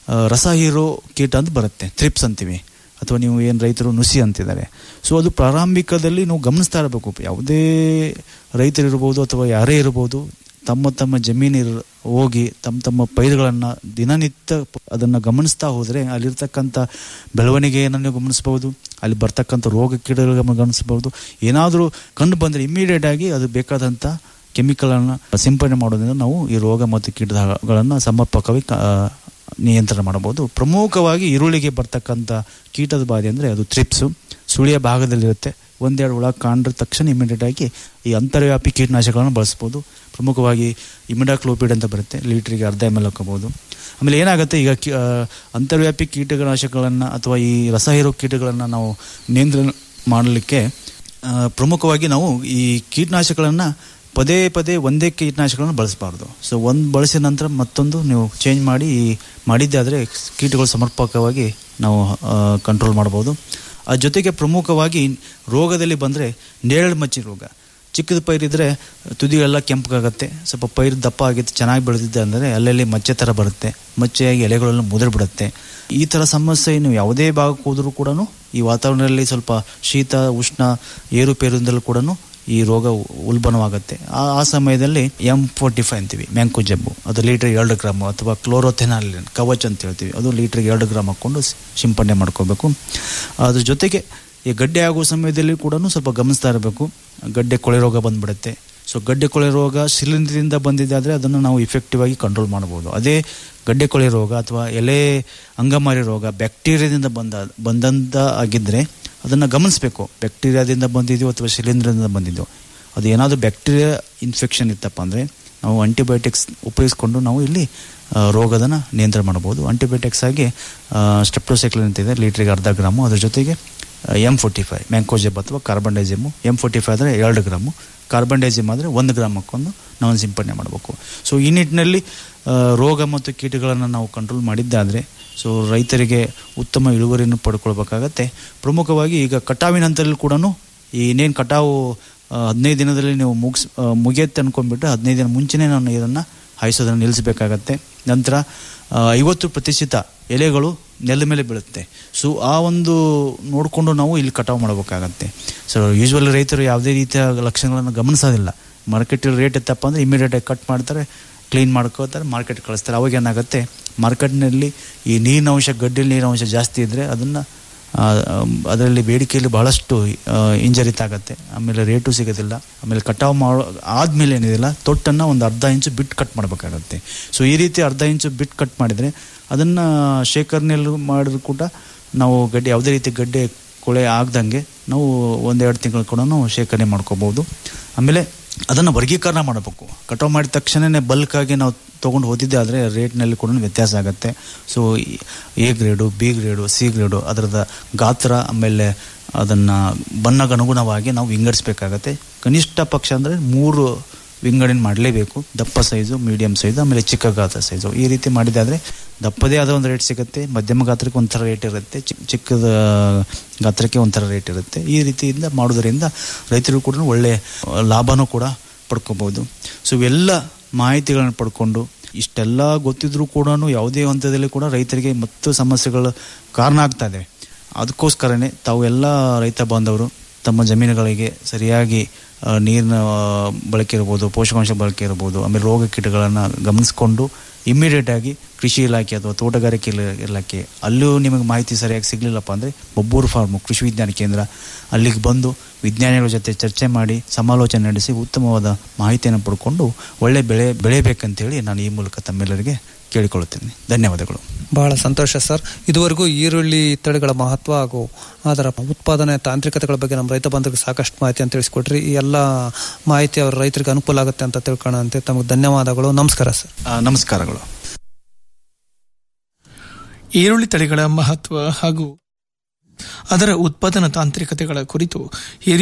ರಸ ಹೀರೋ ಕೀಟ ಅಂತ ಬರುತ್ತೆ ಥ್ರಿಪ್ಸ್ ಅಂತೀವಿ ಅಥವಾ ನೀವು ಏನು ರೈತರು ನುಸಿ ಅಂತಿದ್ದಾರೆ ಸೊ ಅದು ಪ್ರಾರಂಭಿಕದಲ್ಲಿ ನಾವು ಗಮನಿಸ್ತಾ ಇರಬೇಕು ಯಾವುದೇ ರೈತರಿರ್ಬೋದು ಅಥವಾ ಯಾರೇ ಇರ್ಬೋದು ತಮ್ಮ ತಮ್ಮ ಜಮೀನು ಇರ್- ಹೋಗಿ ತಮ್ಮ ತಮ್ಮ ಪೈರುಗಳನ್ನು ದಿನನಿತ್ಯ ಪ- ಅದನ್ನು ಗಮನಿಸ್ತಾ ಹೋದರೆ ಅಲ್ಲಿರ್ತಕ್ಕಂಥ ಬೆಳವಣಿಗೆಯನ್ನು ನೀವು ಗಮನಿಸ್ಬೋದು ಅಲ್ಲಿ ಬರ್ತಕ್ಕಂಥ ರೋಗ ಕೀಟಗಳನ್ನು ಗಮನಿಸ್ಬೋದು ಏನಾದರೂ ಕಂಡು ಬಂದರೆ ಇಮಿಡಿಯೇಟ್ ಆಗಿ ಅದು ಬೇಕಾದಂಥ ಕೆಮಿಕಲನ್ನು ಸಿಂಪಡಣೆ ಮಾಡೋದ್ರಿಂದ ನಾವು ಈ ರೋಗ ಮತ್ತು ಕೀಟಗಳನ್ನು ಸಮರ್ಪಕವಾಗಿ ಕ- ಆ, ನಿಯಂತ್ರಣ ಮಾಡಬಹುದು ಪ್ರಮುಖವಾಗಿ ಈರುಳ್ಳಿಗೆ ಬರ್ತಕ್ಕಂಥ ಕೀಟದ ಬಾಧೆ ಅಂದರೆ ಅದು ಥ್ರಿಪ್ಸು ಸುಳಿಯ ಭಾಗದಲ್ಲಿರುತ್ತೆ ಒಂದೆರಡು ಹುಳ ಕಂಡ್ರ ತಕ್ಷಣ ಇಮಿಡಿಯೇಟ್ ಆಗಿ ಈ ಅಂತರ್ವ್ಯಾಪಿ ಕೀಟನಾಶಕಗಳನ್ನು ಬಳಸ್ಬೋದು ಪ್ರಮುಖವಾಗಿ ಇಮಿಡಾಕ್ಲೋಪಿಡ್ ಅಂತ ಬರುತ್ತೆ ಲೀಟ್ರಿಗೆ ಅರ್ಧ ಎಮ್ ಎಲ್ ಹಾಕೋಬೋದು ಆಮೇಲೆ ಏನಾಗುತ್ತೆ ಈಗ ಕಿ- ಆ, ಅಂತರ್ವ್ಯಾಪಿ ಕೀಟನಾಶಕಗಳನ್ನು ಅಥವಾ ಈ ರಸ ಹೀರೋ ಕೀಟಗಳನ್ನು ನಾವು ನಿಯಂತ್ರಣ ಮಾಡಲಿಕ್ಕೆ ಆ, ಪ್ರಮುಖವಾಗಿ ನಾವು ಈ ಕೀಟನಾಶಕಗಳನ್ನು ಪದೇ ಪದೇ ಒಂದೇ ಕೀಟನಾಶಕಗಳನ್ನು ಬಳಸಬಾರ್ದು ಸೊ ಒಂದು ಬಳಸಿದ ನಂತರ ಮತ್ತೊಂದು ನೀವು ಚೇಂಜ್ ಮಾಡಿ ಈ ಮಾಡಿದ್ದಾದರೆ ಕೀಟಗಳು ಸಮರ್ಪಕವಾಗಿ ನಾವು ಕಂಟ್ರೋಲ್ ಮಾಡ್ಬೋದು ಆ ಜೊತೆಗೆ ಪ್ರಮುಖವಾಗಿ ರೋಗದಲ್ಲಿ ಬಂದರೆ ನೇರಳು ಮಚ್ಚಿ ರೋಗ ಚಿಕ್ಕದ ಪೈರಿದ್ರೆ ತುದಿಗೆಲ್ಲ ಕೆಂಪಗಾಗತ್ತೆ ಸ್ವಲ್ಪ ಪೈರು ದಪ್ಪ ಆಗಿತ್ತು ಚೆನ್ನಾಗಿ ಬೆಳೆದಿದ್ದೆ ಅಂದರೆ ಅಲ್ಲಲ್ಲಿ ಮಚ್ಚೆ ಥರ ಬರುತ್ತೆ ಮಚ್ಚೆಯಾಗಿ ಎಲೆಗಳೆಲ್ಲ ಮುದುರು ಬಿಡುತ್ತೆ ಈ ಥರ ಸಮಸ್ಯೆ ನೀವು ಯಾವುದೇ ಭಾಗಕ್ಕೆ ಹೋದರೂ ಕೂಡ ಈ ವಾತಾವರಣದಲ್ಲಿ ಸ್ವಲ್ಪ ಶೀತ ಉಷ್ಣ ಏರುಪೇರಿಂದಲೂ ಕೂಡ ಈ ರೋಗ ಉಲ್ಬಣವಾಗುತ್ತೆ ಆ ಆ ಸಮಯದಲ್ಲಿ ಎಂ ಫೋರ್ಟಿ ಫೈವ್ ಅಂತೀವಿ ಮ್ಯಾಂಕೋ ಜಬ್ಬು ಅದು ಲೀಟ್ರಿಗೆ ಎರಡು ಗ್ರಾಮ್ ಅಥವಾ ಕ್ಲೋರೋಥೆನಾಲಿನ್ ಕವಚ್ ಅಂತ ಹೇಳ್ತೀವಿ ಅದು ಲೀಟ್ರಿಗೆ ಎರಡು ಗ್ರಾಮ್ ಹಾಕ್ಕೊಂಡು ಸ್- ಸಿಂಪಡಣೆ ಮಾಡ್ಕೋಬೇಕು ಅದ್ರ ಜೊತೆಗೆ ಈ ಗಡ್ಡೆ ಆಗುವ ಸಮಯದಲ್ಲಿ ಕೂಡ ಸ್ವಲ್ಪ ಗಮನಿಸ್ತಾ ಇರಬೇಕು ಗಡ್ಡೆ ಕೊಳೆ ರೋಗ ಬಂದ್ಬಿಡುತ್ತೆ ಸೊ ಗಡ್ಡೆ ಕೊಳೆ ರೋಗ ಶಿಲೀಂಧ್ರದಿಂದ ಬಂದಿದೆ ಆದರೆ ಅದನ್ನು ನಾವು ಇಫೆಕ್ಟಿವ್ ಆಗಿ ಕಂಟ್ರೋಲ್ ಮಾಡ್ಬೋದು ಅದೇ ಗಡ್ಡೆ ಕೊಳೆ ರೋಗ ಅಥವಾ ಎಲೆ ಅಂಗಮಾರಿ ರೋಗ ಬ್ಯಾಕ್ಟೀರಿಯಾದಿಂದ ಬಂದ ಬಂದಂತ ಆಗಿದ್ದರೆ ಅದನ್ನು ಗಮನಿಸಬೇಕು ಬ್ಯಾಕ್ಟೀರಿಯಾದಿಂದ ಬಂದಿದೆಯೋ ಅಥವಾ ಶಿಲೀಂಧ್ರದಿಂದ ಬಂದಿದೆಯೋ ಅದು ಏನಾದರೂ ಬ್ಯಾಕ್ಟೀರಿಯಾ ಇನ್ಫೆಕ್ಷನ್ ಇತ್ತಪ್ಪ ಅಂದರೆ ನಾವು ಆಂಟಿಬಯೋಟಿಕ್ಸ್ ಉಪಯೋಗಿಸ್ಕೊಂಡು ನಾವು ಇಲ್ಲಿ ಆ, ರೋಗದನ್ನ ನಿಯಂತ್ರಣ ಮಾಡ್ಬೋದು ಆಂಟಿಬಯೋಟಿಕ್ಸ್ ಆಗಿ ಸ್ಟೆಪ್ಟೋಸೈಕ್ಲಿನ್ ಅಂತ ಇದೆ ಲೀಟ್ರಿಗೆ ಅರ್ಧ ಗ್ರಾಮು ಅದ್ರ ಜೊತೆಗೆ ಎಮ್ ಫೋರ್ಟಿ ಫೈವ್ ಮ್ಯಾಂಕೋಜೆಬ್ ಅಥವಾ carbendazim M forty five ಆದರೆ ಎರಡು ಗ್ರಾಮು ಕಾರ್ಬನ್ ಡೈಜಿಮ್ ಆದರೆ ಒಂದು ಗ್ರಾಮ್ ಹಾಕೊಂಡು ನಾವು ಸಿಂಪಡಣೆ ಮಾಡಬೇಕು ಸೊ ಈ ನಿಟ್ಟಿನಲ್ಲಿ ಆ, ರೋಗ ಮತ್ತು ಕೀಟಗಳನ್ನು ನಾವು ಕಂಟ್ರೋಲ್ ಮಾಡಿದ್ದಾದರೆ ಸೊ ರೈತರಿಗೆ ಉತ್ತಮ ಇಳುವರಿಯನ್ನು ಪಡ್ಕೊಳ್ಬೇಕಾಗತ್ತೆ ಪ್ರಮುಖವಾಗಿ ಈಗ ಕಟಾವಿನ ಹಂತದಲ್ಲಿ ಕೂಡ ಈ ಇನ್ನೇನು ಕಟಾವು ಆ, ಹದಿನೈದು ದಿನದಲ್ಲಿ ನೀವು ಮುಗಿಸ್ ಆ, ಮುಗಿಯುತ್ತೆ ಅನ್ಕೊಂಡ್ಬಿಟ್ಟು ಹದಿನೈದು ದಿನ ಮುಂಚೆನೇ ನಾವು ನೀರನ್ನು ಹಾಯಿಸೋದನ್ನು ನಿಲ್ಲಿಸಬೇಕಾಗತ್ತೆ ನಂತರ ಆ, ಐವತ್ತು ಪ್ರತಿಶತ ಎಲೆಗಳು ನೆಲದ ಮೇಲೆ ಬೀಳುತ್ತೆ ಸೊ ಆ ಒಂದು ನೋಡಿಕೊಂಡು ನಾವು ಇಲ್ಲಿ ಕಟಾವು ಮಾಡಬೇಕಾಗತ್ತೆ ಸೊ ಯೂಶ್ವಲಿ ರೈತರು ಯಾವುದೇ ರೀತಿಯ ಲಕ್ಷಣಗಳನ್ನು ಗಮನಿಸೋದಿಲ್ಲ ಮಾರ್ಕೆಟಲ್ಲಿ ರೇಟ್ ಇತ್ತಪ್ಪ ಅಂದರೆ ಇಮಿಡಿಯೇಟಾಗಿ ಕಟ್ ಮಾಡ್ತಾರೆ ಕ್ಲೀನ್ ಮಾಡ್ಕೋತಾರೆ ಮಾರ್ಕೆಟ್ ಕಳಿಸ್ತಾರೆ ಅವಾಗ ಏನಾಗುತ್ತೆ ಮಾರ್ಕೆಟ್ನಲ್ಲಿ ಈ ನೀರಿನ ಅಂಶ ಗಡ್ಡೆಲಿ ನೀರಿನ ಅಂಶ ಜಾಸ್ತಿ ಇದ್ದರೆ ಅದನ್ನು ಅದರಲ್ಲಿ ಬೇಡಿಕೆಯಲ್ಲಿ ಬಹಳಷ್ಟು ಇಂಜರಿತಾಗತ್ತೆ ಆಮೇಲೆ ರೇಟು ಸಿಗೋದಿಲ್ಲ ಆಮೇಲೆ ಕಟಾವು ಮಾಡೋ ಆದಮೇಲೆ ಏನಿದಿಲ್ಲ ತೊಟ್ಟನ್ನು ಒಂದು ಅರ್ಧ ಇಂಚು ಬಿಟ್ಟು ಕಟ್ ಮಾಡಬೇಕಾಗತ್ತೆ ಸೊ ಈ ರೀತಿ ಅರ್ಧ ಇಂಚು ಬಿಟ್ಟು ಕಟ್ ಮಾಡಿದರೆ ಅದನ್ನು ಶೇಖರಣೆಯಲ್ಲಿ ಮಾಡಿದ್ರು ಕೂಡ ನಾವು ಗಡ್ಡೆ ಯಾವುದೇ ರೀತಿ ಗಡ್ಡೆ ಕೊಳೆ ಆಗ್ದಂಗೆ ನಾವು ಒಂದೆರಡು ತಿಂಗಳು ಕೂಡ ನಾವು ಶೇಖರಣೆ ಮಾಡ್ಕೋಬೋದು ಆಮೇಲೆ ಅದನ್ನು ವರ್ಗೀಕರಣ ಮಾಡಬೇಕು ಕಟಾವು ಮಾಡಿದ ತಕ್ಷಣವೇ ಬಲ್ಕಾಗಿ ನಾವು ತೊಗೊಂಡು ಹೋದಿದ್ದೆ ಆದರೆ ರೇಟ್ನಲ್ಲಿ ಕೂಡ ವ್ಯತ್ಯಾಸ ಆಗುತ್ತೆ so A grade B grade C grade ಅದರದ ಗಾತ್ರ ಆಮೇಲೆ ಅದನ್ನು ಬಣ್ಣಗನುಗುಣವಾಗಿ ನಾವು ವಿಂಗಡಿಸ್ಬೇಕಾಗತ್ತೆ ಕನಿಷ್ಠ ಪಕ್ಷ ಅಂದರೆ ಮೂರು ವಿಂಗಡಣೆ ಮಾಡಲೇಬೇಕು ದಪ್ಪ ಸೈಜು ಮೀಡಿಯಂ ಸೈಜು ಆಮೇಲೆ ಚಿಕ್ಕ ಗಾತ್ರ ಸೈಜು ಈ ರೀತಿ ಮಾಡಿದಾದ್ರೆ ದಪ್ಪದೇ ಆದ ಒಂದು ರೇಟ್ ಸಿಗುತ್ತೆ ಮಧ್ಯಮ ಗಾತ್ರಕ್ಕೆ ಒಂಥರ ರೇಟ್ ಇರುತ್ತೆ ಚಿಕ್ಕ ಚಿಕ್ಕದ ಗಾತ್ರಕ್ಕೆ ಒಂಥರ ರೇಟ್ ಇರುತ್ತೆ ಈ ರೀತಿಯಿಂದ ಮಾಡೋದರಿಂದ ರೈತರು ಕೂಡ ಒಳ್ಳೆ ಲಾಭನೂ ಕೂಡ ಪಡ್ಕೋಬಹುದು ಸೊ ಇವೆಲ್ಲ ಮಾಹಿತಿಗಳನ್ನು ಪಡ್ಕೊಂಡು ಇಷ್ಟೆಲ್ಲ ಗೊತ್ತಿದ್ರೂ ಕೂಡ ಯಾವುದೇ ಹಂತದಲ್ಲಿ ಕೂಡ ರೈತರಿಗೆ ಮತ್ತು ಸಮಸ್ಯೆಗಳು ಕಾರಣ ಆಗ್ತಾ ಇದೆ ಅದಕ್ಕೋಸ್ಕರನೇ ತಾವು ಎಲ್ಲ ರೈತ ಬಾಂಧವರು ತಮ್ಮ ಜಮೀನುಗಳಿಗೆ ಸರಿಯಾಗಿ ಆ, ನೀರಿನ ಆ, ಬಳಕೆ ಇರ್ಬೋದು ಪೋಷಕಾಂಶ ಬಳಕೆ ಇರ್ಬೋದು ಆಮೇಲೆ ರೋಗ ಕೀಟಗಳನ್ನು ಗಮನಿಸಿಕೊಂಡು ಇಮ್ಮಿಡಿಯೇಟ್ ಆಗಿ ಕೃಷಿ ಇಲಾಖೆ ಅಥವಾ ತೋಟಗಾರಿಕೆ ಇಲ- ಇಲಾಖೆ ಅಲ್ಲೂ ನಿಮಗೆ ಮಾಹಿತಿ ಸರಿಯಾಗಿ ಸಿಗ್ಲಿಲ್ಲಪ್ಪ ಅಂದರೆ ಬೊಬ್ಬೂರು ಫಾರ್ಮ್ ಕೃಷಿ ವಿಜ್ಞಾನ ಕೇಂದ್ರ ಅಲ್ಲಿಗೆ ಬಂದು ವಿಜ್ಞಾನಿಗಳ ಜೊತೆ ಚರ್ಚೆ ಮಾಡಿ ಸಮಾಲೋಚನೆ ನಡೆಸಿ ಉತ್ತಮವಾದ ಮಾಹಿತಿಯನ್ನು ಪಡ್ಕೊಂಡು ಒಳ್ಳೆ ಬೆಳೆ ಬೆಳೆಯಬೇಕಂತೇಳಿ ನಾನು ಈ ಮೂಲಕ ತಮ್ಮೆಲ್ಲರಿಗೆ ಕೇಳಿಕೊಳ್ಳುತ್ತೇನೆ ಧನ್ಯವಾದಗಳು ಬಹಳ ಸಂತೋಷ ಸರ್ ಇದುವರೆಗೂ ಈರುಳ್ಳಿ ತಳಿಗಳ ಮಹತ್ವ ಹಾಗೂ ಅದರ ಉತ್ಪಾದನೆ ತಾಂತ್ರಿಕತೆಗಳ ಬಗ್ಗೆ ನಮ್ಮ ರೈತ ಬಂಧುಗಳಿಗೆ ಸಾಕಷ್ಟು ಮಾಹಿತಿಯನ್ನು ತಿಳಿಸ್ಕೊಟ್ರಿ ಈ ಎಲ್ಲ ಮಾಹಿತಿ ಅವ್ರ ರೈತರಿಗೆ ಅನುಕೂಲ ಆಗುತ್ತೆ ಅಂತ ತಿಳ್ಕೊಳ್ಳೋಂತೆ ತಮಗೆ ಧನ್ಯವಾದಗಳು ನಮಸ್ಕಾರ ಸರ್ ಆ, ನಮಸ್ಕಾರಗಳು ಈರುಳ್ಳಿ ತಳಿಗಳ ಮಹತ್ವ ಹಾಗೂ ಅದರ ಉತ್ಪಾದನಾ ತಾಂತ್ರಿಕತೆಗಳ ಕುರಿತು ಹಿರಿಯ